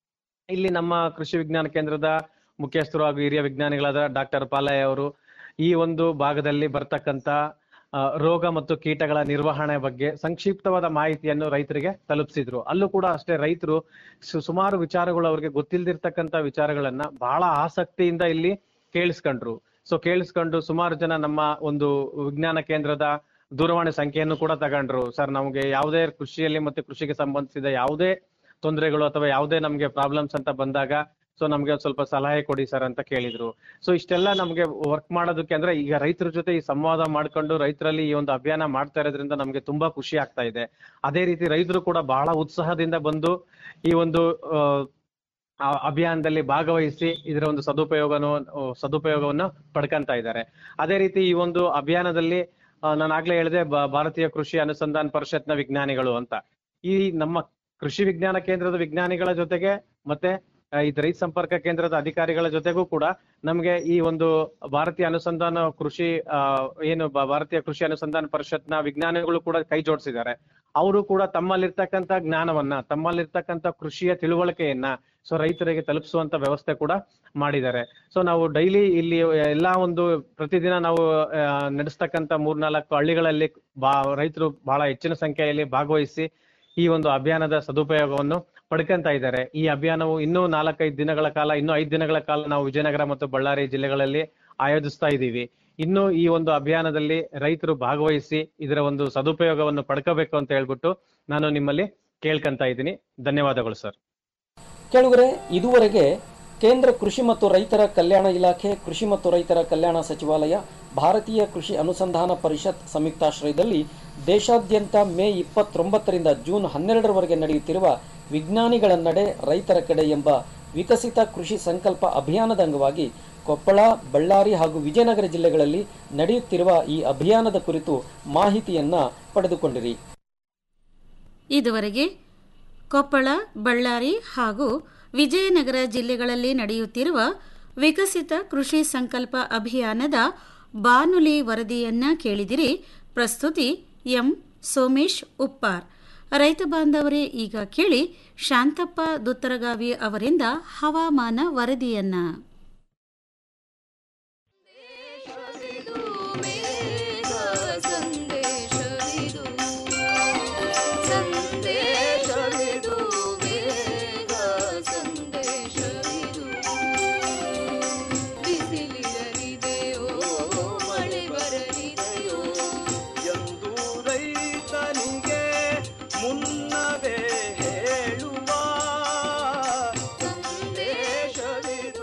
ಇಲ್ಲಿ ನಮ್ಮ ಕೃಷಿ ವಿಜ್ಞಾನ ಕೇಂದ್ರದ ಮುಖ್ಯಸ್ಥರು ಹಾಗೂ ಹಿರಿಯ ವಿಜ್ಞಾನಿಗಳಾದ ಡಾಕ್ಟರ್ ಪಾಲಯ್ಯ ಅವರು ಈ ಒಂದು ಭಾಗದಲ್ಲಿ ಬರ್ತಕ್ಕಂತ ಆ, ರೋಗ ಮತ್ತು ಕೀಟಗಳ ನಿರ್ವಹಣೆ ಬಗ್ಗೆ ಸಂಕ್ಷಿಪ್ತವಾದ ಮಾಹಿತಿಯನ್ನು ರೈತರಿಗೆ ತಲುಪಿಸಿದ್ರು ಅಲ್ಲೂ ಕೂಡ ಅಷ್ಟೇ ರೈತರು ಸು- ಸುಮಾರು ವಿಚಾರಗಳು ಅವ್ರಿಗೆ ಗೊತ್ತಿಲ್ದಿರ್ತಕ್ಕಂತ ವಿಚಾರಗಳನ್ನ ಬಹಳ ಆಸಕ್ತಿಯಿಂದ ಇಲ್ಲಿ ಕೇಳಿಸ್ಕೊಂಡ್ರು ಸೊ ಕೇಳಿಸ್ಕೊಂಡು ಸುಮಾರು ಜನ ನಮ್ಮ ಒಂದು ವಿಜ್ಞಾನ ಕೇಂದ್ರದ ದೂರವಾಣಿ ಸಂಖ್ಯೆಯನ್ನು ಕೂಡ ತಗೊಂಡ್ರು ಸರ್ ನಮಗೆ ಯಾವುದೇ ಕೃಷಿಯಲ್ಲಿ ಮತ್ತೆ ಕೃಷಿಗೆ ಸಂಬಂಧಿಸಿದ ಯಾವುದೇ ತೊಂದರೆಗಳು ಅಥವಾ ಯಾವುದೇ ನಮಗೆ ಪ್ರಾಬ್ಲಮ್ಸ್ ಅಂತ ಬಂದಾಗ ಸೊ ನಮ್ಗೆ ಒಂದ್ ಸ್ವಲ್ಪ ಸಲಹೆ ಕೊಡಿ ಸರ್ ಅಂತ ಕೇಳಿದ್ರು ಸೊ ಇಷ್ಟೆಲ್ಲ ನಮ್ಗೆ ವರ್ಕ್ ಮಾಡೋದಕ್ಕೆ ಅಂದ್ರೆ ಈಗ ರೈತರ ಜೊತೆ ಈ ಸಂವಾದ ಮಾಡ್ಕೊಂಡು ರೈತರಲ್ಲಿ ಈ ಒಂದು ಅಭಿಯಾನ ಮಾಡ್ತಾ ಇರೋದ್ರಿಂದ ನಮ್ಗೆ ತುಂಬಾ ಖುಷಿ ಆಗ್ತಾ ಇದೆ ಅದೇ ರೀತಿ ರೈತರು ಕೂಡ ಬಹಳ ಉತ್ಸಾಹದಿಂದ ಬಂದು ಈ ಒಂದು ಆ, ಆ ಅಭಿಯಾನದಲ್ಲಿ ಭಾಗವಹಿಸಿ ಇದರ ಒಂದು ಸದುಪಯೋಗನು ಸದುಪಯೋಗವನ್ನು ಪಡ್ಕಂತ ಇದ್ದಾರೆ ಅದೇ ರೀತಿ ಈ ಒಂದು ಅಭಿಯಾನದಲ್ಲಿ ಆ, ನಾನು ಆಗ್ಲೇ ಹೇಳಿದೆ ಬ- ಭಾರತೀಯ ಕೃಷಿ ಅನುಸಂಧಾನ ಪರಿಷತ್ನ ವಿಜ್ಞಾನಿಗಳು ಅಂತ ಈ ನಮ್ಮ ಕೃಷಿ ವಿಜ್ಞಾನ ಕೇಂದ್ರದ ವಿಜ್ಞಾನಿಗಳ ಜೊತೆಗೆ ಮತ್ತೆ ಆ, ಈ ರೈತ ಸಂಪರ್ಕ ಕೇಂದ್ರದ ಅಧಿಕಾರಿಗಳ ಜೊತೆಗೂ ಕೂಡ ನಮಗೆ ಈ ಒಂದು ಭಾರತೀಯ ಅನುಸಂಧಾನ ಕೃಷಿ ಆ, ಏನು ಬ- ಭಾರತೀಯ ಕೃಷಿ ಅನುಸಂಧಾನ ಪರಿಷತ್ನ ವಿಜ್ಞಾನಿಗಳು ಕೂಡ ಕೈ ಜೋಡಿಸಿದ್ದಾರೆ ಅವರು ಕೂಡ ತಮ್ಮಲ್ಲಿರ್ತಕ್ಕಂಥ ಜ್ಞಾನವನ್ನ ತಮ್ಮಲ್ಲಿರ್ತಕ್ಕಂಥ ಕೃಷಿಯ ತಿಳುವಳಿಕೆಯನ್ನ ಸೊ ರೈತರಿಗೆ ತಲುಪಿಸುವಂತ ವ್ಯವಸ್ಥೆ ಕೂಡ ಮಾಡಿದ್ದಾರೆ ಸೊ ನಾವು ಡೈಲಿ ಇಲ್ಲಿ ಎಲ್ಲಾ ಒಂದು ಪ್ರತಿದಿನ ನಾವು ಆ, ನಡೆಸ್ತಕ್ಕಂಥ ಮೂರ್ನಾಲ್ಕು ಹಳ್ಳಿಗಳಲ್ಲಿ ಬಾ ರೈತರು ಬಹಳ ಹೆಚ್ಚಿನ ಸಂಖ್ಯೆಯಲ್ಲಿ ಭಾಗವಹಿಸಿ ಈ ಒಂದು ಅಭಿಯಾನದ ಸದುಪಯೋಗವನ್ನು ಪಡ್ಕೊಂತ ಇದ್ದಾರೆ ಈ ಅಭಿಯಾನವು ಇನ್ನೂ ನಾಲ್ಕೈದು ದಿನಗಳ ಕಾಲ ಇನ್ನೂ ಐದು ದಿನಗಳ ಕಾಲ ನಾವು ವಿಜಯನಗರ ಮತ್ತು ಬಳ್ಳಾರಿ ಜಿಲ್ಲೆಗಳಲ್ಲಿ ಆಯೋಜಿಸ್ತಾ ಇದ್ದೀವಿ ಇನ್ನು ಈ ಒಂದು ಅಭಿಯಾನದಲ್ಲಿ ರೈತರು ಭಾಗವಹಿಸಿ ಇದರ ಒಂದು ಸದುಪಯೋಗವನ್ನು ಪಡ್ಕೋಬೇಕು ಅಂತ ಹೇಳ್ಬಿಟ್ಟು ನಾನು ನಿಮ್ಮಲ್ಲಿ ಕೇಳ್ಕೊಂತ ಇದ್ದೀನಿ ಧನ್ಯವಾದಗಳು ಸರ್ ಕೇಳುಗರೆ ಇದುವರೆಗೆ ಕೇಂದ್ರ ಕೃಷಿ ಮತ್ತು ರೈತರ ಕಲ್ಯಾಣ ಇಲಾಖೆ ಕೃಷಿ ಮತ್ತು ರೈತರ ಕಲ್ಯಾಣ ಸಚಿವಾಲಯ ಭಾರತೀಯ ಕೃಷಿ ಅನುಸಂಧಾನ ಪರಿಷತ್ ಸಂಯುಕ್ತಾಶ್ರಯದಲ್ಲಿ ದೇಶಾದ್ಯಂತ ಮೇ ಇಪ್ಪತ್ತೊಂಬತ್ತರಿಂದ ಜೂನ್ ಹನ್ನೆರಡರವರೆಗೆ ನಡೆಯುತ್ತಿರುವ ವಿಜ್ಞಾನಿಗಳ ನಡೆ ರೈತರ ಕಡೆ ಎಂಬ ವಿಕಸಿತ ಕೃಷಿ ಸಂಕಲ್ಪ ಅಭಿಯಾನದ ಅಂಗವಾಗಿ ಕೊಪ್ಪಳ ಬಳ್ಳಾರಿ ಹಾಗೂ ವಿಜಯನಗರ ಜಿಲ್ಲೆಗಳಲ್ಲಿ ನಡೆಯುತ್ತಿರುವ ಈ ಅಭಿಯಾನದ ಕುರಿತು ಮಾಹಿತಿಯನ್ನ ಪಡೆದುಕೊಂಡಿರಿ ಇದುವರೆಗೆ ಕೊಪ್ಪಳ ಬಳ್ಳಾರಿ ಹಾಗೂ ವಿಜಯನಗರ ಜಿಲ್ಲೆಗಳಲ್ಲಿ ನಡೆಯುತ್ತಿರುವ ವಿಕಸಿತ ಕೃಷಿ ಸಂಕಲ್ಪ ಅಭಿಯಾನದ ಬಾನುಲಿ ವರದಿಯನ್ನ ಕೇಳಿದಿರಿ ಪ್ರಸ್ತುತಿ ಎಂ ಸೋಮೇಶ್ ಉಪ್ಪಾರ್ ರೈತ ಬಾಂಧವರೇ ಈಗ ಕೇಳಿ ಶಾಂತಪ್ಪ ದುತ್ತರಗಾವಿ ಅವರಿಂದ ಹವಾಮಾನ ವರದಿಯನ್ನ ಸಂದೇಶವಿದು ಸಂದೇಶವಿದು ಬೇಗ ಸಂದೇಶವಿದು ಬಿಸಿಲಿರಲಿದೆಯೋ ಮಳೆ ಬರಲಿದೆಯೋ ಎಂದು ರೈತನಿಗೆ ಮುನ್ನವೇ ಹೇಳುವ ಸಂದೇಶವಿದು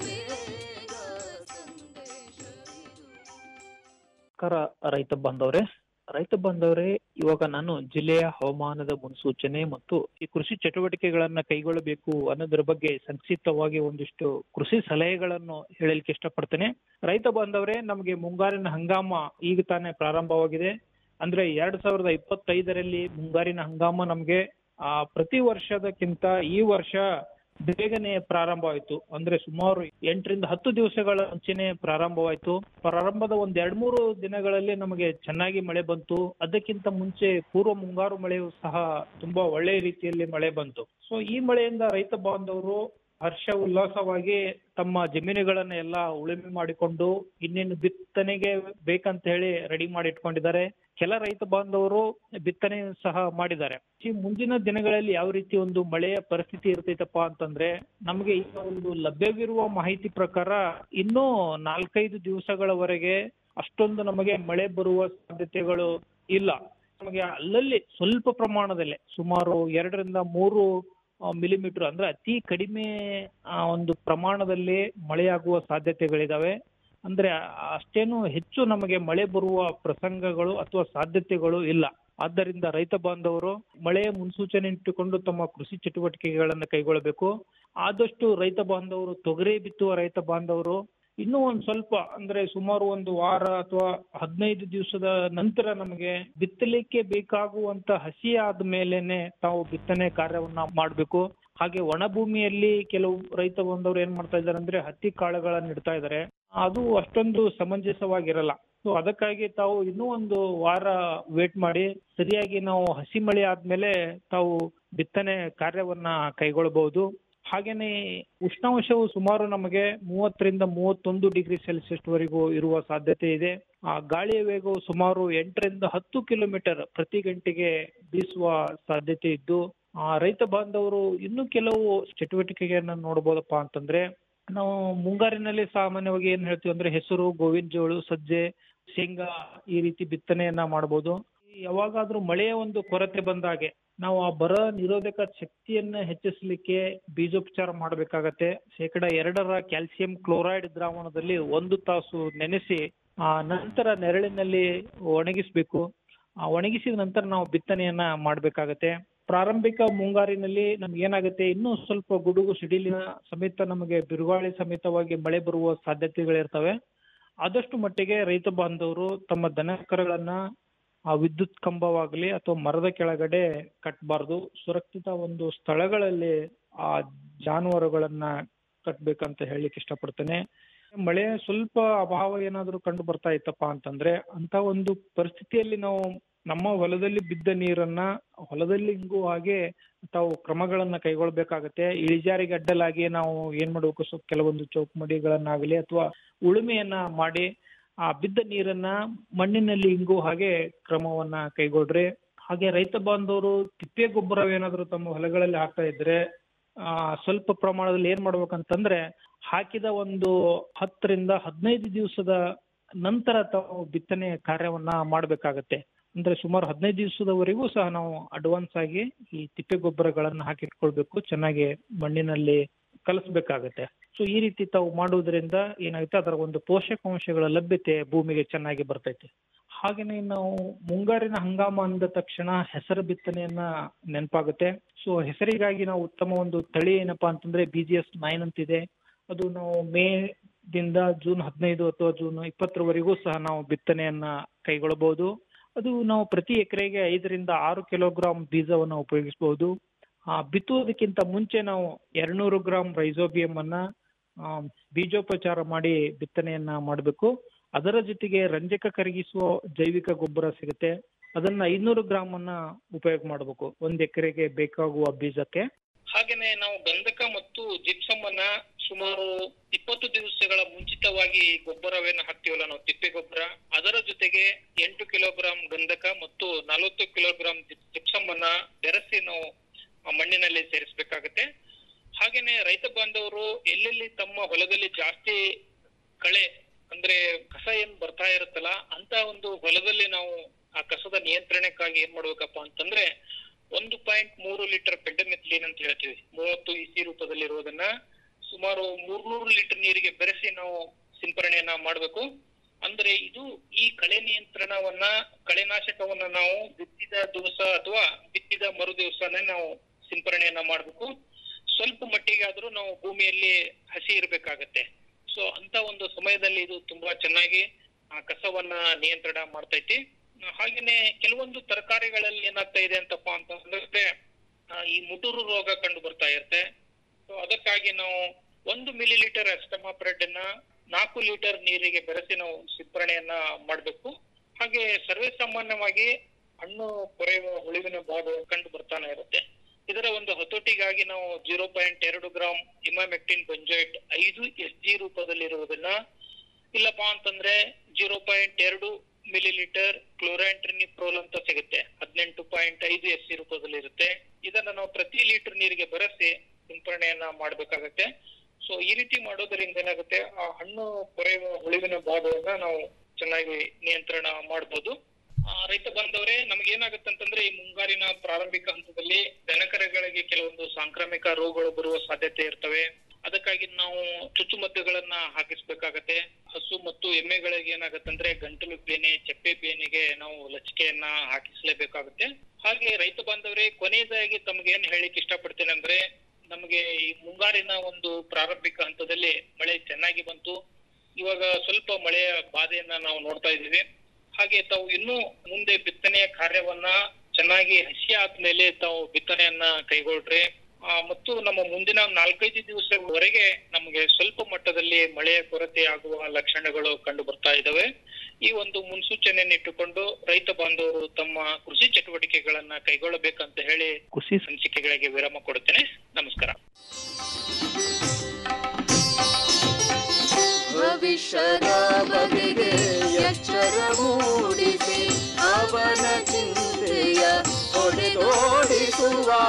ನಮಸ್ಕಾರ ರೈತ ಬಾಂಧವರೇ ರೈತ ಬಾಂಧವರೇ ಇವಾಗ ನಾನು ಜಿಲ್ಲೆಯ ಹವಾಮಾನದ ಮುನ್ಸೂಚನೆ ಮತ್ತು ಈ ಕೃಷಿ ಚಟುವಟಿಕೆಗಳನ್ನ ಕೈಗೊಳ್ಳಬೇಕು ಅನ್ನೋದ್ರ ಬಗ್ಗೆ ಸಂಕ್ಷಿಪ್ತವಾಗಿ ಒಂದಿಷ್ಟು ಕೃಷಿ ಸಲಹೆಗಳನ್ನು ಹೇಳಲಿಕ್ಕೆ ಇಷ್ಟಪಡ್ತೇನೆ ರೈತ ಬಾಂಧವರೇ ನಮಗೆ ಮುಂಗಾರಿನ ಹಂಗಾಮ ಈಗ ತಾನೇ ಪ್ರಾರಂಭವಾಗಿದೆ ಅಂದ್ರೆ ಎರಡ್ ಸಾವಿರದ ಇಪ್ಪತ್ತೈದರಲ್ಲಿ ಮುಂಗಾರಿನ ಹಂಗಾಮ ನಮ್ಗೆ ಆ ಪ್ರತಿ ವರ್ಷದಕ್ಕಿಂತ ಈ ವರ್ಷ ಬೇಗನೆ ಪ್ರಾರಂಭವಾಯಿತು ಅಂದ್ರೆ ಸುಮಾರು ಎಂಟರಿಂದ ಹತ್ತು ದಿವಸಗಳ ಮುಂಚೆನೆ ಪ್ರಾರಂಭವಾಯಿತು ಪ್ರಾರಂಭದ ಒಂದ್ ಎರಡ್ ಮೂರು ದಿನಗಳಲ್ಲಿ ನಮಗೆ ಚೆನ್ನಾಗಿ ಮಳೆ ಬಂತು ಅದಕ್ಕಿಂತ ಮುಂಚೆ ಪೂರ್ವ ಮುಂಗಾರು ಮಳೆಯು ಸಹ ತುಂಬಾ ಒಳ್ಳೆ ರೀತಿಯಲ್ಲಿ ಮಳೆ ಬಂತು ಸೊ ಈ ಮಳೆಯಿಂದ ರೈತ ಬಾಂಧವರು ಹರ್ಷ ಉಲ್ಲಾಸವಾಗಿ ತಮ್ಮ ಜಮೀನುಗಳನ್ನ ಎಲ್ಲ ಉಳುಮೆ ಮಾಡಿಕೊಂಡು ಇನ್ನೇನು ಬಿತ್ತನೆಗೆ ಬೇಕಂತ ಹೇಳಿ ರೆಡಿ ಮಾಡಿ ಇಟ್ಕೊಂಡಿದ್ದಾರೆ ಕೆಲ ರೈತ ಬಾಂಧವರು ಬಿತ್ತನೆ ಸಹ ಮಾಡಿದ್ದಾರೆ ಈ ಮುಂದಿನ ದಿನಗಳಲ್ಲಿ ಯಾವ ರೀತಿ ಒಂದು ಮಳೆಯ ಪರಿಸ್ಥಿತಿ ಇರ್ತೈತಪ್ಪ ಅಂತಂದ್ರೆ ನಮಗೆ ಈಗ ಒಂದು ಲಭ್ಯವಿರುವ ಮಾಹಿತಿ ಪ್ರಕಾರ ಇನ್ನೂ ನಾಲ್ಕೈದು ದಿವಸಗಳವರೆಗೆ ಅಷ್ಟೊಂದು ನಮಗೆ ಮಳೆ ಬರುವ ಸಾಧ್ಯತೆಗಳು ಇಲ್ಲ ನಮಗೆ ಅಲ್ಲಲ್ಲಿ ಸ್ವಲ್ಪ ಪ್ರಮಾಣದಲ್ಲೇ ಸುಮಾರು ಎರಡರಿಂದ ಮೂರು ಮಿಲಿಮೀಟರ್ ಅಂದ್ರೆ ಅತಿ ಕಡಿಮೆ ಆ, ಒಂದು ಪ್ರಮಾಣದಲ್ಲಿ ಮಳೆಯಾಗುವ ಸಾಧ್ಯತೆಗಳಿದಾವೆ ಅಂದ್ರೆ ಅಷ್ಟೇನು ಹೆಚ್ಚು ನಮಗೆ ಮಳೆ ಬರುವ ಪ್ರಸಂಗಗಳು ಅಥವಾ ಸಾಧ್ಯತೆಗಳು ಇಲ್ಲ ಆದ್ದರಿಂದ ರೈತ ಬಾಂಧವರು ಮಳೆಯ ಮುನ್ಸೂಚನೆ ಇಟ್ಟುಕೊಂಡು ತಮ್ಮ ಕೃಷಿ ಚಟುವಟಿಕೆಗಳನ್ನು ಕೈಗೊಳ್ಳಬೇಕು ಆದಷ್ಟು ರೈತ ಬಾಂಧವರು ತೊಗರಿ ಬಿತ್ತುವ ರೈತ ಬಾಂಧವರು ಇನ್ನೂ ಒಂದ್ ಸ್ವಲ್ಪ ಅಂದ್ರೆ ಸುಮಾರು ಒಂದು ವಾರ ಅಥವಾ ಹದಿನೈದು ದಿವಸದ ನಂತರ ನಮಗೆ ಬಿತ್ತಲಿಕ್ಕೆ ಬೇಕಾಗುವಂತ ಹಸಿ ಆದ ಮೇಲೆನೆ ತಾವು ಬಿತ್ತನೆ ಕಾರ್ಯವನ್ನ ಮಾಡಬೇಕು ಹಾಗೆ ಒಣ ಭೂಮಿಯಲ್ಲಿ ಕೆಲವು ರೈತ ಬಾಂಧವರು ಏನ್ ಮಾಡ್ತಾ ಇದ್ದಾರೆ ಅಂದ್ರೆ ಹತ್ತಿ ಕಾಳುಗಳನ್ನ ಇಡ್ತಾ ಇದ್ದಾರೆ ಅದು ಅಷ್ಟೊಂದು ಸಮಂಜಸವಾಗಿರಲ್ಲ ಸೊ ಅದಕ್ಕಾಗಿ ತಾವು ಇನ್ನೂ ಒಂದು ವಾರ ವೇಟ್ ಮಾಡಿ ಸರಿಯಾಗಿ ನಾವು ಹಸಿ ಮಳೆ ಆದ್ಮೇಲೆ ತಾವು ಬಿತ್ತನೆ ಕಾರ್ಯವನ್ನ ಕೈಗೊಳ್ಳಬಹುದು ಹಾಗೇನೆ ಉಷ್ಣಾಂಶವು ಸುಮಾರು ನಮಗೆ ಮೂವತ್ತರಿಂದ ಮೂವತ್ತೊಂದು ಡಿಗ್ರಿ ಸೆಲ್ಸಿಯಸ್ ವರೆಗೂ ಇರುವ ಸಾಧ್ಯತೆ ಇದೆ ಆ ಗಾಳಿಯ ವೇಗವು ಸುಮಾರು ಎಂಟರಿಂದ ಹತ್ತು ಕಿಲೋಮೀಟರ್ ಪ್ರತಿ ಗಂಟೆಗೆ ಬೀಸುವ ಸಾಧ್ಯತೆ ಇದ್ದು ಆ ರೈತ ಬಾಂಧವರು ಇನ್ನು ಕೆಲವು ಚಟುವಟಿಕೆಗಳನ್ನ ನೋಡ್ಬೋದಪ್ಪ ಅಂತಂದ್ರೆ ನಾವು ಮುಂಗಾರಿನಲ್ಲಿ ಸಾಮಾನ್ಯವಾಗಿ ಏನ್ ಹೇಳ್ತೀವಿ ಅಂದ್ರೆ ಹೆಸರು ಗೋವಿನ ಜೋಳು ಸಜ್ಜೆ ಶೇಂಗಾ ಈ ರೀತಿ ಬಿತ್ತನೆಯನ್ನ ಮಾಡಬಹುದು ಯಾವಾಗಾದ್ರೂ ಮಳೆಯ ಒಂದು ಕೊರತೆ ಬಂದಾಗೆ ನಾವು ಆ ಬರ ನಿರೋಧಕ ಶಕ್ತಿಯನ್ನ ಹೆಚ್ಚಿಸಲಿಕ್ಕೆ ಬೀಜೋಪಚಾರ ಮಾಡಬೇಕಾಗತ್ತೆ ಶೇಕಡ ಎರಡರ ಕ್ಯಾಲ್ಸಿಯಂ ಕ್ಲೋರೈಡ್ ದ್ರಾವಣದಲ್ಲಿ ಒಂದು ತಾಸು ನೆನೆಸಿ ಆ ನಂತರ ನೆರಳಿನಲ್ಲಿ ಒಣಗಿಸ್ಬೇಕು ಆ ಒಣಗಿಸಿದ ನಂತರ ನಾವು ಬಿತ್ತನೆಯನ್ನ ಮಾಡಬೇಕಾಗತ್ತೆ ಪ್ರಾರಂಭಿಕ ಮುಂಗಾರಿನಲ್ಲಿ ನಮ್ಗೆ ಏನಾಗುತ್ತೆ ಇನ್ನೂ ಸ್ವಲ್ಪ ಗುಡುಗು ಸಿಡಿಲಿನ ಸಮೇತ ನಮಗೆ ಬಿರುಗಾಳಿ ಸಮೇತವಾಗಿ ಮಳೆ ಬರುವ ಸಾಧ್ಯತೆಗಳಿರ್ತವೆ ಆದಷ್ಟು ಮಟ್ಟಿಗೆ ರೈತ ಬಾಂಧವರು ತಮ್ಮ ದನ ಕರುಗಳನ್ನ ಆ ವಿದ್ಯುತ್ ಕಂಬವಾಗಲಿ ಅಥವಾ ಮರದ ಕೆಳಗಡೆ ಕಟ್ಟಬಾರ್ದು ಸುರಕ್ಷಿತ ಒಂದು ಸ್ಥಳಗಳಲ್ಲಿ ಆ ಜಾನುವಾರುಗಳನ್ನ ಕಟ್ಬೇಕಂತ ಹೇಳಲಿಕ್ಕೆ ಇಷ್ಟಪಡ್ತೇನೆ ಮಳೆ ಸ್ವಲ್ಪ ಅಭಾವ ಏನಾದರೂ ಕಂಡು ಬರ್ತಾ ಇತ್ತಪ್ಪ ಅಂತಂದ್ರೆ ಅಂತ ಒಂದು ಪರಿಸ್ಥಿತಿಯಲ್ಲಿ ನಾವು ನಮ್ಮ ಹೊಲದಲ್ಲಿ ಬಿದ್ದ ನೀರನ್ನ ಹೊಲದಲ್ಲಿ ಹಿಂಗು ಹಾಗೆ ತಾವು ಕ್ರಮಗಳನ್ನ ಕೈಗೊಳ್ಬೇಕಾಗತ್ತೆ ಇಳಿಜಾರಿಗೆ ಅಡ್ಡಲಾಗಿ ನಾವು ಏನ್ ಮಾಡ್ಬೇಕು ಸ್ವಲ್ಪ ಕೆಲವೊಂದು ಚೌಕಮಡಿಗಳನ್ನಾಗಲಿ ಅಥವಾ ಉಳುಮೆಯನ್ನ ಮಾಡಿ ಆ ಬಿದ್ದ ನೀರನ್ನ ಮಣ್ಣಿನಲ್ಲಿ ಹಿಂಗು ಹಾಗೆ ಕ್ರಮವನ್ನ ಕೈಗೊಳ್ರಿ ಹಾಗೆ ರೈತ ಬಾಂಧವರು ತಿಪ್ಪೆ ಗೊಬ್ಬರ ಏನಾದ್ರು ತಮ್ಮ ಹೊಲಗಳಲ್ಲಿ ಹಾಕ್ತಾ ಇದ್ರೆ ಆ ಸ್ವಲ್ಪ ಪ್ರಮಾಣದಲ್ಲಿ ಏನ್ ಮಾಡ್ಬೇಕಂತಂದ್ರೆ ಹಾಕಿದ ಒಂದು ಹತ್ತರಿಂದ ಹದಿನೈದು ದಿವಸದ ನಂತರ ತಾವು ಬಿತ್ತನೆ ಕಾರ್ಯವನ್ನ ಮಾಡ್ಬೇಕಾಗತ್ತೆ ಅಂದ್ರೆ ಸುಮಾರು ಹದಿನೈದು ದಿವಸದವರೆಗೂ ಸಹ ನಾವು ಅಡ್ವಾನ್ಸ್ ಆಗಿ ಈ ತಿಪ್ಪೆ ಗೊಬ್ಬರಗಳನ್ನ ಹಾಕಿಟ್ಕೊಳ್ಬೇಕು ಚೆನ್ನಾಗಿ ಮಣ್ಣಿನಲ್ಲಿ ಕಲಿಸ್ಬೇಕಾಗತ್ತೆ ಸೊ ಈ ರೀತಿ ತಾವು ಮಾಡುವುದರಿಂದ ಏನಾಗುತ್ತೆ ಅದರ ಒಂದು ಪೋಷಕಾಂಶಗಳ ಲಭ್ಯತೆ ಭೂಮಿಗೆ ಚೆನ್ನಾಗಿ ಬರ್ತೈತೆ ಹಾಗೇನೆ ನಾವು ಮುಂಗಾರಿನ ಹಂಗಾಮ ಅಂದ ತಕ್ಷಣ ಹೆಸರು ಬಿತ್ತನೆಯನ್ನ ನೆನಪಾಗುತ್ತೆ ಸೊ ಹೆಸರಿಗಾಗಿ ನಾವು ಉತ್ತಮ ಒಂದು ತಳಿ ಏನಪ್ಪಾ ಅಂತಂದ್ರೆ ಬಿ ಜಿ ಎಸ್ ನೈನ್ ಅಂತಿದೆ ಅದು ನಾವು ಮೇ ದಿಂದ ಜೂನ್ ಹದಿನೈದು ಅಥವಾ ಜೂನ್ ಇಪ್ಪತ್ತರವರೆಗೂ ಸಹ ನಾವು ಬಿತ್ತನೆಯನ್ನ ಕೈಗೊಳ್ಳಬಹುದು ಅದು ನಾವು ಪ್ರತಿ ಎಕರೆಗೆ ಐದರಿಂದ ಆರು ಕಿಲೋಗ್ರಾಂ ಬೀಜವನ್ನ ಉಪಯೋಗಿಸಬಹುದು ಆ ಬಿತ್ತುವುದಕ್ಕಿಂತ ಮುಂಚೆ ನಾವು ಎರಡ್ನೂರು ಗ್ರಾಂ ರೈಸೋಬಿಯಂ ಅನ್ನ ಆ, ಬೀಜೋಪಚಾರ ಮಾಡಿ ಬಿತ್ತನೆಯನ್ನ ಮಾಡಬೇಕು ಅದರ ಜೊತೆಗೆ ರಂಜಕ ಕರಗಿಸುವ ಜೈವಿಕ ಗೊಬ್ಬರ ಸಿಗುತ್ತೆ ಅದನ್ನ ಐನೂರು ಗ್ರಾಮ್ ಅನ್ನ ಉಪಯೋಗ ಮಾಡಬೇಕು ಒಂದ್ ಎಕರೆಗೆ ಬೇಕಾಗುವ ಬೀಜಕ್ಕೆ ಹಾಗೇನೆ ನಾವು ಗಂಧಕ ಮತ್ತು ಜಿಪ್ಸಮ್ ಅನ್ನ ಸುಮಾರು ಇಪ್ಪತ್ತು ದಿವಸಗಳ ಮುಂಚಿತವಾಗಿ ಗೊಬ್ಬರವೇನು ಹಾಕ್ತಿವಲ್ಲ ನಾವು ತಿಪ್ಪೆ ಗೊಬ್ಬರ ಅದರ ಜೊತೆಗೆ ಎಂಟು ಕಿಲೋಗ್ರಾಂ ಗಂಧಕ ಮತ್ತು ನಲವತ್ತು ಕಿಲೋಗ್ರಾಂ ಜಿಪ್ಸಮ್ ಅನ್ನ ಬೆರೆಸಿ ನಾವು ಆ ಮಣ್ಣಿನಲ್ಲಿ ಸೇರಿಸಬೇಕಾಗತ್ತೆ ಹಾಗೇನೆ ರೈತ ಬಾಂಧವರು ಎಲ್ಲೆಲ್ಲಿ ತಮ್ಮ ಹೊಲದಲ್ಲಿ ಜಾಸ್ತಿ ಕಳೆ ಅಂದ್ರೆ ಕಸ ಏನ್ ಬರ್ತಾ ಇರುತ್ತಲ್ಲ ಅಂತ ಒಂದು ಹೊಲದಲ್ಲಿ ನಾವು ಆ ಕಸದ ನಿಯಂತ್ರಣಕ್ಕಾಗಿ ಏನ್ ಮಾಡ್ಬೇಕಪ್ಪ ಅಂತಂದ್ರೆ ಒಂದು ಪಾಯಿಂಟ್ ಮೂರು ಲೀಟರ್ ಪೆಂಡಮೆಥ್ಲಿನ್ ಅಂತ ಹೇಳ್ತೀವಿ ಮೂವತ್ತು ಇಸಿ ರೂಪದಲ್ಲಿರುವುದನ್ನ ಸುಮಾರು ಮೂರ್ನೂರು ಲೀಟರ್ ನೀರಿಗೆ ಬೆರೆಸಿ ನಾವು ಸಿಂಪರಣೆಯನ್ನ ಮಾಡಬೇಕು ಅಂದ್ರೆ ಇದು ಈ ಕಳೆ ನಿಯಂತ್ರಣವನ್ನ ಕಳೆನಾಶಕವನ್ನ ನಾವು ಬಿತ್ತಿದ ದಿವಸ ಅಥವಾ ಬಿತ್ತಿದ ಮರು ದಿವಸನೇ ನಾವು ಸಿಂಪರಣೆಯನ್ನ ಮಾಡಬೇಕು ಸ್ವಲ್ಪ ಮಟ್ಟಿಗೆ ಆದ್ರೂ ನಾವು ಭೂಮಿಯಲ್ಲಿ ಹಸಿ ಇರ್ಬೇಕಾಗತ್ತೆ ಸೊ ಅಂತ ಒಂದು ಸಮಯದಲ್ಲಿ ಇದು ತುಂಬಾ ಚೆನ್ನಾಗಿ ಆ ಕಸವನ್ನ ನಿಯಂತ್ರಣ ಮಾಡ್ತೈತಿ ಹಾಗೇನೆ ಕೆಲವೊಂದು ತರಕಾರಿಗಳಲ್ಲಿ ಏನಾಗ್ತಾ ಇದೆ ಅಂತಪ್ಪ ಅಂತಂದ್ರೆ ಆ, ಈ ಮುಟುರು ರೋಗ ಕಂಡು ಬರ್ತಾ ಇರುತ್ತೆ ಸೊ ಅದಕ್ಕಾಗಿ ನಾವು ಒಂದು ಮಿಲಿ ಲೀಟರ್ ಅಸ್ಟಮಾಪ್ರೆಡ್ ಅನ್ನ ನಾಲ್ಕು ಲೀಟರ್ ನೀರಿಗೆ ಬೆರೆಸಿ ನಾವು ಸಿಂಪರಣೆಯನ್ನ ಮಾಡಬೇಕು ಹಾಗೆ ಸರ್ವೇ ಸಾಮಾನ್ಯವಾಗಿ ಹಣ್ಣು ಕೊರೆಯುವ ಹುಳುವಿನ ಭಾಗ ಕಂಡು ಬರ್ತಾನೆ ಇರುತ್ತೆ ಇದರ ಒಂದು ಹತೋಟಿಗಾಗಿ ನಾವು ಜೀರೋ ಪಾಯಿಂಟ್ ಎರಡು ಗ್ರಾಂ ಇಮಾಮೆಕ್ಟಿನ್ ಬೆಂಜೋಯಿಟ್ ಐದು ಎಸ್ ಜಿ ರೂಪದಲ್ಲಿರುವುದನ್ನ ಇಲ್ಲಪ್ಪ ಅಂತಂದ್ರೆ ಜೀರೋ ಪಾಯಿಂಟ್ ಎರಡು ಮಿಲಿ ಲೀಟರ್ ಕ್ಲೋರಾಂಟ್ರಿನಿಪ್ರೋಲ್ ಅಂತ ಸಿಗುತ್ತೆ ಹದಿನೆಂಟು ಪಾಯಿಂಟ್ ಐದು ಎಸ್ ಸಿ ರೂಪದಲ್ಲಿ ಇರುತ್ತೆ ಇದನ್ನ ನಾವು ಪ್ರತಿ ಲೀಟರ್ ನೀರಿಗೆ ಬೆರೆಸಿ ಸಿಂಪರಣೆಯನ್ನ ಮಾಡ್ಬೇಕಾಗತ್ತೆ ಸೊ ಈ ರೀತಿ ಮಾಡೋದ್ರಿಂದ ಏನಾಗುತ್ತೆ ಆ ಹಣ್ಣು ಕೊರೆಯುವ ಹುಳುವಿನ ಭಾಗವನ್ನ ನಾವು ಚೆನ್ನಾಗಿ ನಿಯಂತ್ರಣ ಮಾಡ್ಬೋದು ಆ, ರೈತ ಬಾಂಧವರೇ ನಮ್ಗೆ ಏನಾಗುತ್ತೆ ಅಂತಂದ್ರೆ ಈ ಮುಂಗಾರಿನ ಪ್ರಾರಂಭಿಕ ಹಂತದಲ್ಲಿ ದನಕರಗಳಿಗೆ ಕೆಲವೊಂದು ಸಾಂಕ್ರಾಮಿಕ ರೋಗಗಳು ಬರುವ ಸಾಧ್ಯತೆ ಇರ್ತವೆ ಅದಕ್ಕಾಗಿ ನಾವು ಚುಚ್ಚುಮದ್ದುಗಳನ್ನ ಹಾಕಿಸ್ಬೇಕಾಗತ್ತೆ ಹಸು ಮತ್ತು ಎಮ್ಮೆಗಳಿಗೆ ಏನಾಗತ್ತೆ ಅಂದ್ರೆ ಗಂಟಲು ಬೇನೆ ಚಪ್ಪೆ ಬೇನೆಗೆ ನಾವು ಲಸಿಕೆಯನ್ನ ಹಾಕಿಸ್ಲೇಬೇಕಾಗುತ್ತೆ ಹಾಗೆ ರೈತ ಬಾಂಧವರೇ ಕೊನೆಯದಾಗಿ ತಮ್ಗೆ ಏನ್ ಹೇಳಿಕ್ ಇಷ್ಟಪಡ್ತೇನೆ ಅಂದ್ರೆ ನಮಗೆ ಈ ಮುಂಗಾರಿನ ಒಂದು ಪ್ರಾರಂಭಿಕ ಹಂತದಲ್ಲಿ ಮಳೆ ಚೆನ್ನಾಗಿ ಬಂತು ಇವಾಗ ಸ್ವಲ್ಪ ಮಳೆಯ ಬಾಧೆಯನ್ನ ನಾವು ನೋಡ್ತಾ ಇದ್ದೀವಿ ಹಾಗೆ ತಾವು ಇನ್ನೂ ಮುಂದೆ ಬಿತ್ತನೆಯ ಕಾರ್ಯವನ್ನ ಚೆನ್ನಾಗಿ ಹಸಿ ಆದ್ಮೇಲೆ ತಾವು ಬಿತ್ತನೆಯನ್ನ ಕೈಗೊಳ್ರಿ ಆ, ಮತ್ತು ನಮ್ಮ ಮುಂದಿನ ನಾಲ್ಕೈದು ದಿವಸವರೆಗೆ ನಮಗೆ ಸ್ವಲ್ಪ ಮಟ್ಟದಲ್ಲಿ ಮಳೆಯ ಕೊರತೆ ಆಗುವ ಲಕ್ಷಣಗಳು ಕಂಡು ಬರ್ತಾ ಇದ್ದಾವೆ ಈ ಒಂದು ಮುನ್ಸೂಚನೆಯನ್ನು ಇಟ್ಟುಕೊಂಡು ರೈತ ಬಾಂಧವರು ತಮ್ಮ ಕೃಷಿ ಚಟುವಟಿಕೆಗಳನ್ನ ಕೈಗೊಳ್ಳಬೇಕಂತ ಹೇಳಿ ಕೃಷಿ ಸಂಚಿಕೆಗಳಿಗೆ ವಿರಾಮ ಕೊಡುತ್ತೇನೆ ನಮಸ್ಕಾರ ಶಿಷ್ಯರ ಬಗೆಗೆ ಎಚ್ಚರ ಮೂಡಿಸಿ ಅವನ ಚಿಂತೆಯ ಹೊಡೆದೋಡಿಸುವ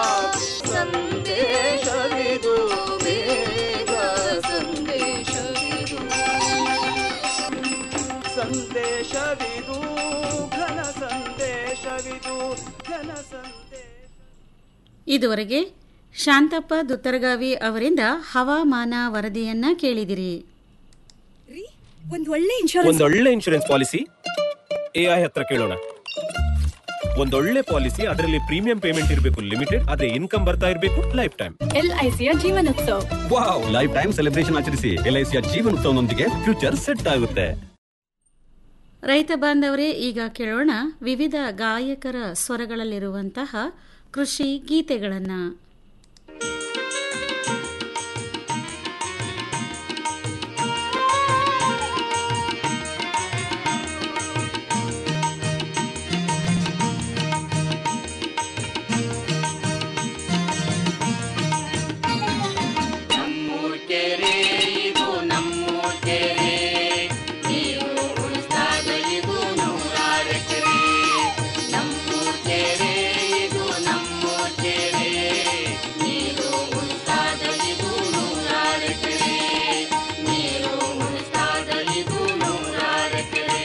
ಸಂದೇಶವಿದು ಬೇಗ ಸಂದೇಶವಿದು ಸಂದೇಶವಿದು ಘನ ಸಂದೇಶವಿದು ಘನ ಸಂದೇಶ ಇದುವರೆಗೆ ಶಾಂತಪ್ಪ ದುತ್ತರಗಾವಿ ಅವರಿಂದ ಹವಾಮಾನ ವರದಿಯನ್ನ ಕೇಳಿದಿರಿ ಒಂದ್ ಒಳ್ಳೆ ಒಂದೊಳ್ಳೆ ಇನ್ಶೂರೆನ್ಸ್ ಪಾಲಿಸಿ ಎಐ ಹತ್ರ ಕೇಳೋಣ ಒಂದೊಳ್ಳೆ ಪಾಲಿಸಿ ಅದರಲ್ಲಿ ಪ್ರೀಮಿಯಂ ಪೇಮೆಂಟ್ ಇರಬೇಕು ಲಿಮಿಟೆಡ್ ಆದ್ರೆ ಇನ್ಕಮ್ ಬರ್ತಾ ಇರಬೇಕು ಲೈಫ್ ಟೈಮ್ ಎಲ್ ಐ ಸಿಯ Jeevan Utsav wow lifetime celebration ಆಚರಿಸಿ ಎಲ್ಐಸಿಯ ಜೀವನೋತ್ಸವನೊಂದಿಗೆ ಫ್ಯೂಚರ್ ಸೆಟ್ ಆಗುತ್ತೆ ರೈತ ಬಾಂಧವರೇ ಈಗ ಕೇಳೋಣ ವಿವಿಧ ಗಾಯಕರ ಸ್ವರಗಳಲ್ಲಿರುವಂತಹ ಕೃಷಿ ಗೀತೆಗಳನ್ನು ನಮ್ಮೂರ್ ಕೆರೆ ಇದು ನಮ್ಮೂರ್ ಕೆರೆ ನೀರು ಉಳಿಸ್ದಾಗ ಇದು ನೂರಾರು ಎಕರೆ ನಮ್ಮೂರ್ ಕೆರೆ ಇದು ನಮ್ಮೂರ್ ಕೆರೆ ನೀರು ಉಳಿಸ್ದಾಗ ಇದು ನೂರಾರು ಎಕರೆ ನೀರು ಉಳಿಸ್ದಾಗ ಇದು ನೂರಾರು ಎಕರೆ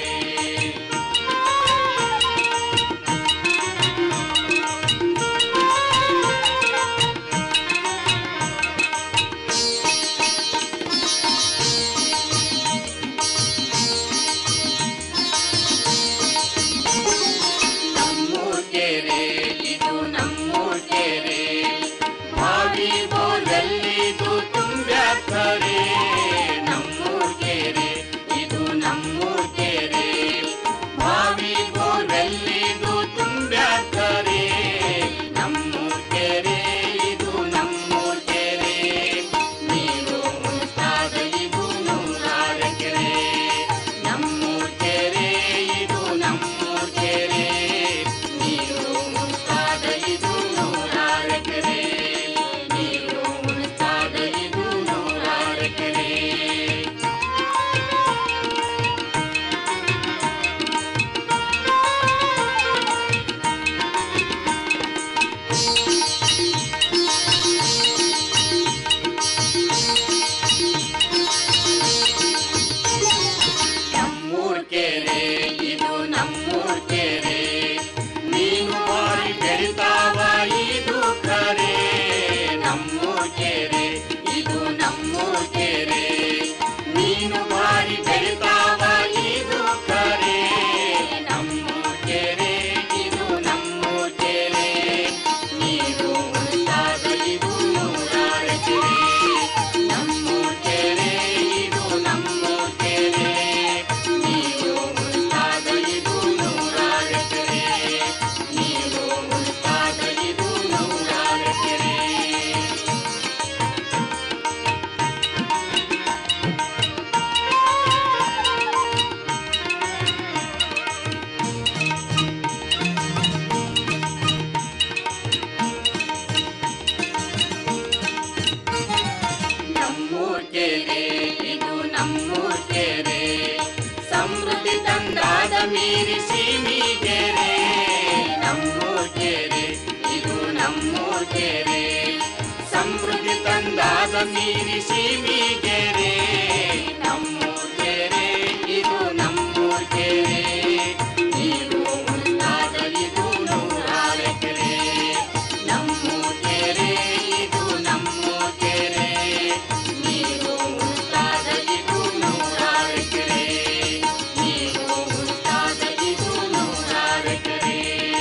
ನಮ್ಮೂರ್ ಕೆರೆ ಇದು ನಮ್ಮೂರ್ ಕೆರೆ ಬಾವಿ ಬೋರಲ್ಲಿದು ತುಂಬ್ಯಾಕರೆ ನಮ್ಮೂರ್ ಕೆರೆ ಇದು ನಮ್ಮೂರ್ ಕೆರೆ ಬಾವಿ ಬೋರಲ್ಲಿದು ತುಂಬ್ಯಾಕರೆ ನಮ್ಮೂರ್ ಕೆರೆ ಇದು ನಮ್ಮೂರ್ ಕೆರೆ ನೀರು ಉಳಿಸ್ದಾಗ ಇದು ನೂರಾರು ಎಕರೆ ನಮ್ಮೂರ್ ಕೆರೆ ಇದು ನಮ್ಮೂರ್ ಕೆರೆ ನೀರು ಉಳಿಸ್ದಾಗ ಇದು ನೂರಾರು ಎಕರೆ ನೀರು ಉಳಿಸ್ದಾಗ ಇದು ನೂರಾರು ಎಕರೆ ನಮ್ಮೂರ್ ಕೆರೆ ಇದು ನಮ್ಮೂರ್ ಕೆರೆ ನೀನು ಬಾರಿ ಬೆಳಿತಾವ ಇದು ಕರೆ ನಮ್ಮೂರ್ ಕೆರೆ ಇದು ನಮ್ಮೂರ್ ಕೆರೆ ನೀನು ಬಾರಿ ಬೆಳಿತಾವ ಇದು ಕರೆ ನಮ್ಮೂರ್ ಕೆರೆ ಇದು ನಮ್ಮೂರ್ ಕೆರೆ ನೀರು ಉಳಿದಾಗ ಇದು ನೂರಾರು ಎಕರೆ ನಮ್ಮೂರ್ ಕೆರೆ ಇದು ನಮ್ಮೂರ್ ಕೆರೆ ನೀರು ಉಳಿದಾಗ ಇದು ನೂರಾರು ಎಕರೆ ನೀರು ಉಳಿದಾಗ ಇದು ನೂರಾರು ಎಕರೆ ನಮ್ಮೂರ್ ಕೆರೆ ಇದು ನಮ್ಮೂರ್ ಕೆರೆ ಸಮೃದ್ಧಿ ತಂದಾದ ಮೀರಿ ಸೀಮಿಗೆರೆ ನಮ್ಮೂರ್ ಕೆರೆ ಇದು ನಮ್ಮೂರ್ ಕೆರೆ ಸಮೃದ್ಧಿ ತಂದಾದ ಮೀರಿ ಸೀಮಿಗೆರೆ ನಮ್ಮೂರ್ ಕೆರೆ ಇದು ನಮ್ಮೂರ್ ಕೆರೆ ನೀರು ಉಳಿದಾಗ ಇದು ನೂರಾರು ಎಕರೆ ನಮ್ಮೂರ್ ಕೆರೆ ಇದು ನಮ್ಮೂರ್ ಕೆರೆ ನೀರು ಉಳಿದಾಗ ಇದು ನೂರಾರು ಎಕರೆ ನೀರು ಉಳಿದಾಗ ಇದು ನೂರಾರು ಎಕರೆ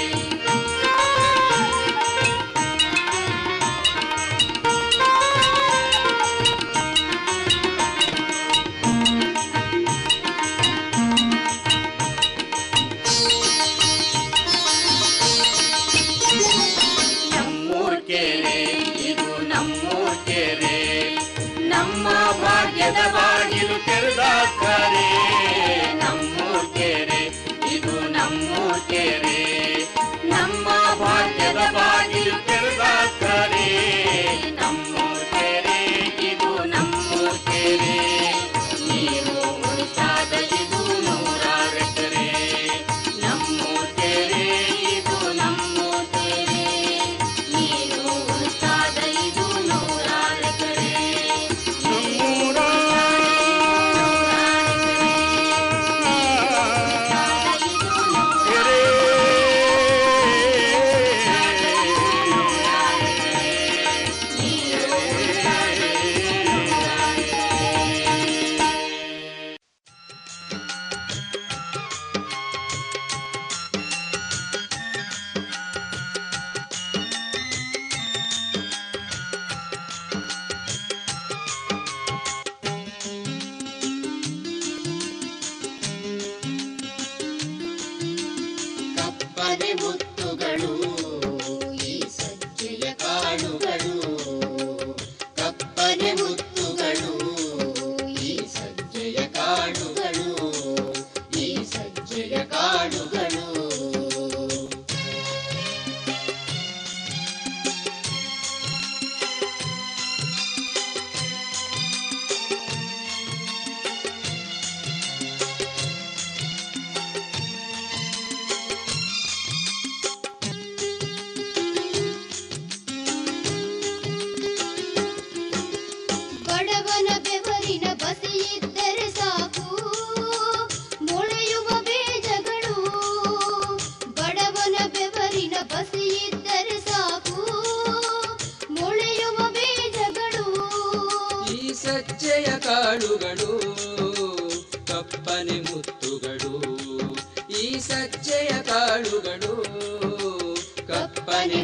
ನಮ್ಮೂರ್ ಕೆರೆ ಇದು ನಮ್ಮೂರ್ ಕೆರೆ ನಮ್ಮ ಭಾಗ್ಯದ ಬಾಗಿಲು ತೆರೆದಾಕರೆ ನಮ್ಮೂರ್ ಕೆರೆ ಇದು ನಮ್ಮೂರ್ ಕೆರೆ ನಮ್ಮ ಭಾಗ್ಯದ ಬಾಗಿಲು ತೆರೆದಾಕರೆ ನಮ್ಮೂರ್ ಕೆರೆ ಇದು ನಮ್ಮೂರ್ ಕೆರೆ ನೀರು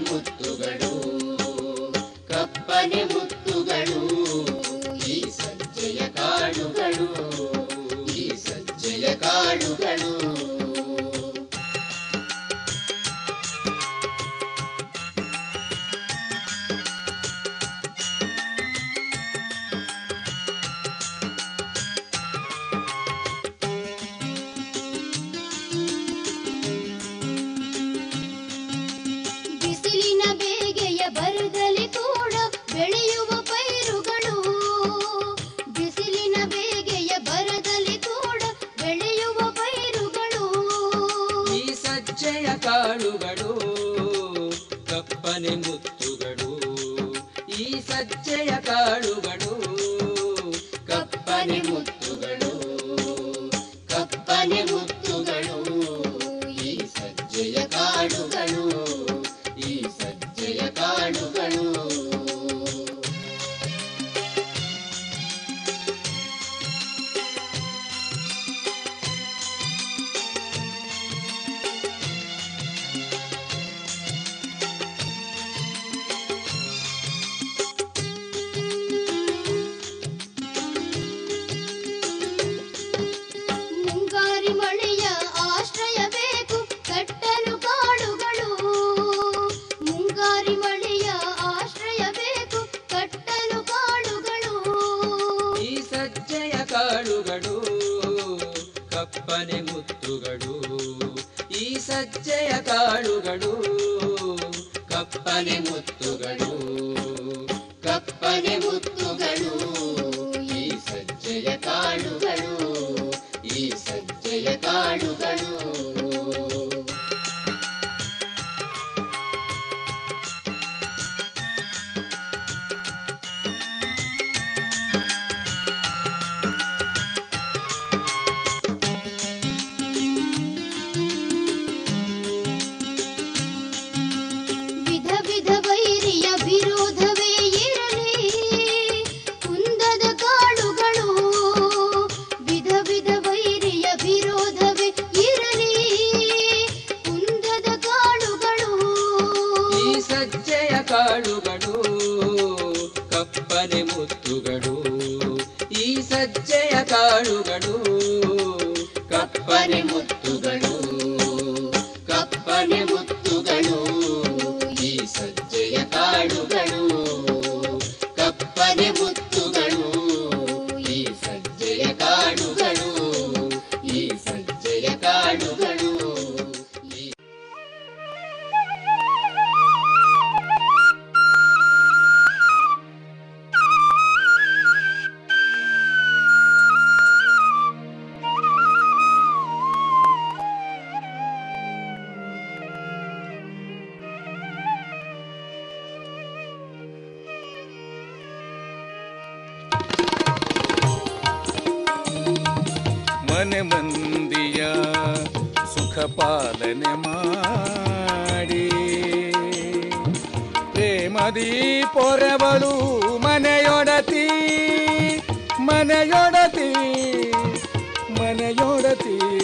ಮುತ್ತುಗಳು ಕಪ್ಪನೆ ಮುತ್ತುಗಳು ಈ ಸಜ್ಜೆಯ ಕಾಳುಗಳು ಈ ಸಜ್ಜೆಯ ಕಾಳುಗಳು ಬಿಸಿಲಿನ ಬೇಗೆಯ ಬರದಲ್ಲಿ ಕೂಡ ಬೆಳೆಯುವ ಪೈರುಗಳು ಬಿಸಿಲಿನ ಬೇಗೆಯ ಬರದಲ್ಲಿ ಕೂಡ ಬೆಳೆಯುವ ಪೈರುಗಳು ಈ ಸಜ್ಜೆಯ ಕಾಳುಗಳು ಕಪ್ಪನೆ ಮುತ್ತುಗಳು ಈ ಸಜ್ಜೆಯ ಕಾಳುಗಳು ಕಪ್ಪನೆ ಮುತ್ತುಗಳು ಕಪ್ಪನೆ ಮುತ್ತುಗಳು ಈ ಸಜ್ಜೆಯ ಕಾಳುಗಳು ಈ ಸಜ್ಜೆಯ ಕಾಳುಗಳು ಮುಂಗಾರಿ ಮಳೆಯ ಆಶ್ರಯ ಬೇಕು ಕಟ್ಟಲು ಕಾಡುಗಳು ಮುಂಗಾರಿ ಮಳೆಯ ಆಶ್ರಯ ಬೇಕು ಕಟ್ಟಲು ಕಾಡುಗಳು ಈ ಸಜ್ಜೆಯ ಕಾಳುಗಳು ಕಪ್ಪನೆ ಮುತ್ತುಗಳು ಈ ಸಜ್ಜೆಯ ಕಾಳುಗಳು ಕಪ್ಪನೆ ಮುತ್ತುಗಳು ಕಪ್ಪನೆ ಮುತ್ತುಗಳು ಈ ಸಜ್ಜೆಯ ಕಾಳುಗಳು ಈ ಸಜ್ಜೆಯ ಕಾಳುಗಳು ವಿಧ ವಿಧ ವೈರಿಯ ವಿರೋಧವೇ ಇರಲಿ ಕುಂದದ ಕಾಳುಗಳು ವಿಧ ವಿಧ ವೈರಿಯ ವಿರೋಧವೇ ಇರಲಿ ಕುಂದದ ಕಾಳುಗಳು ಈ ಸಜ್ಜೆಯ ಕಾಳುಗಳು ಕಪ್ಪನೆ ಮುತ್ತುಗಳು ಈ ಸಜ್ಜೆಯ ಕಾಳುಗಳು ಕಪ್ಪನೆ ಮುತ್ತುಗಳು ಕಪ್ಪನೆ ಮುತ್ತುಗಳು ಈ ಸಜ್ಜೆಯ ಕಾಳುಗಳು ಕಪ್ಪನೆ ಮುತ್ತುಗಳು ಈ ಸಜ್ಜೆಯ ಕಾಳುಗಳು ಈ ಸಜ್ಜೆಯ ಕಾಳುಗಳು ಮನೆ ಮಂದಿಯ ಸುಖ ಪಾಲನೆ ಮಾಡಿ ಪ್ರೇಮದಿ ಪೊರೆವಳು ಮನೆಯೊಡತಿ ಮನೆಯೊಡತಿ ಮನೆಯೊಡತಿ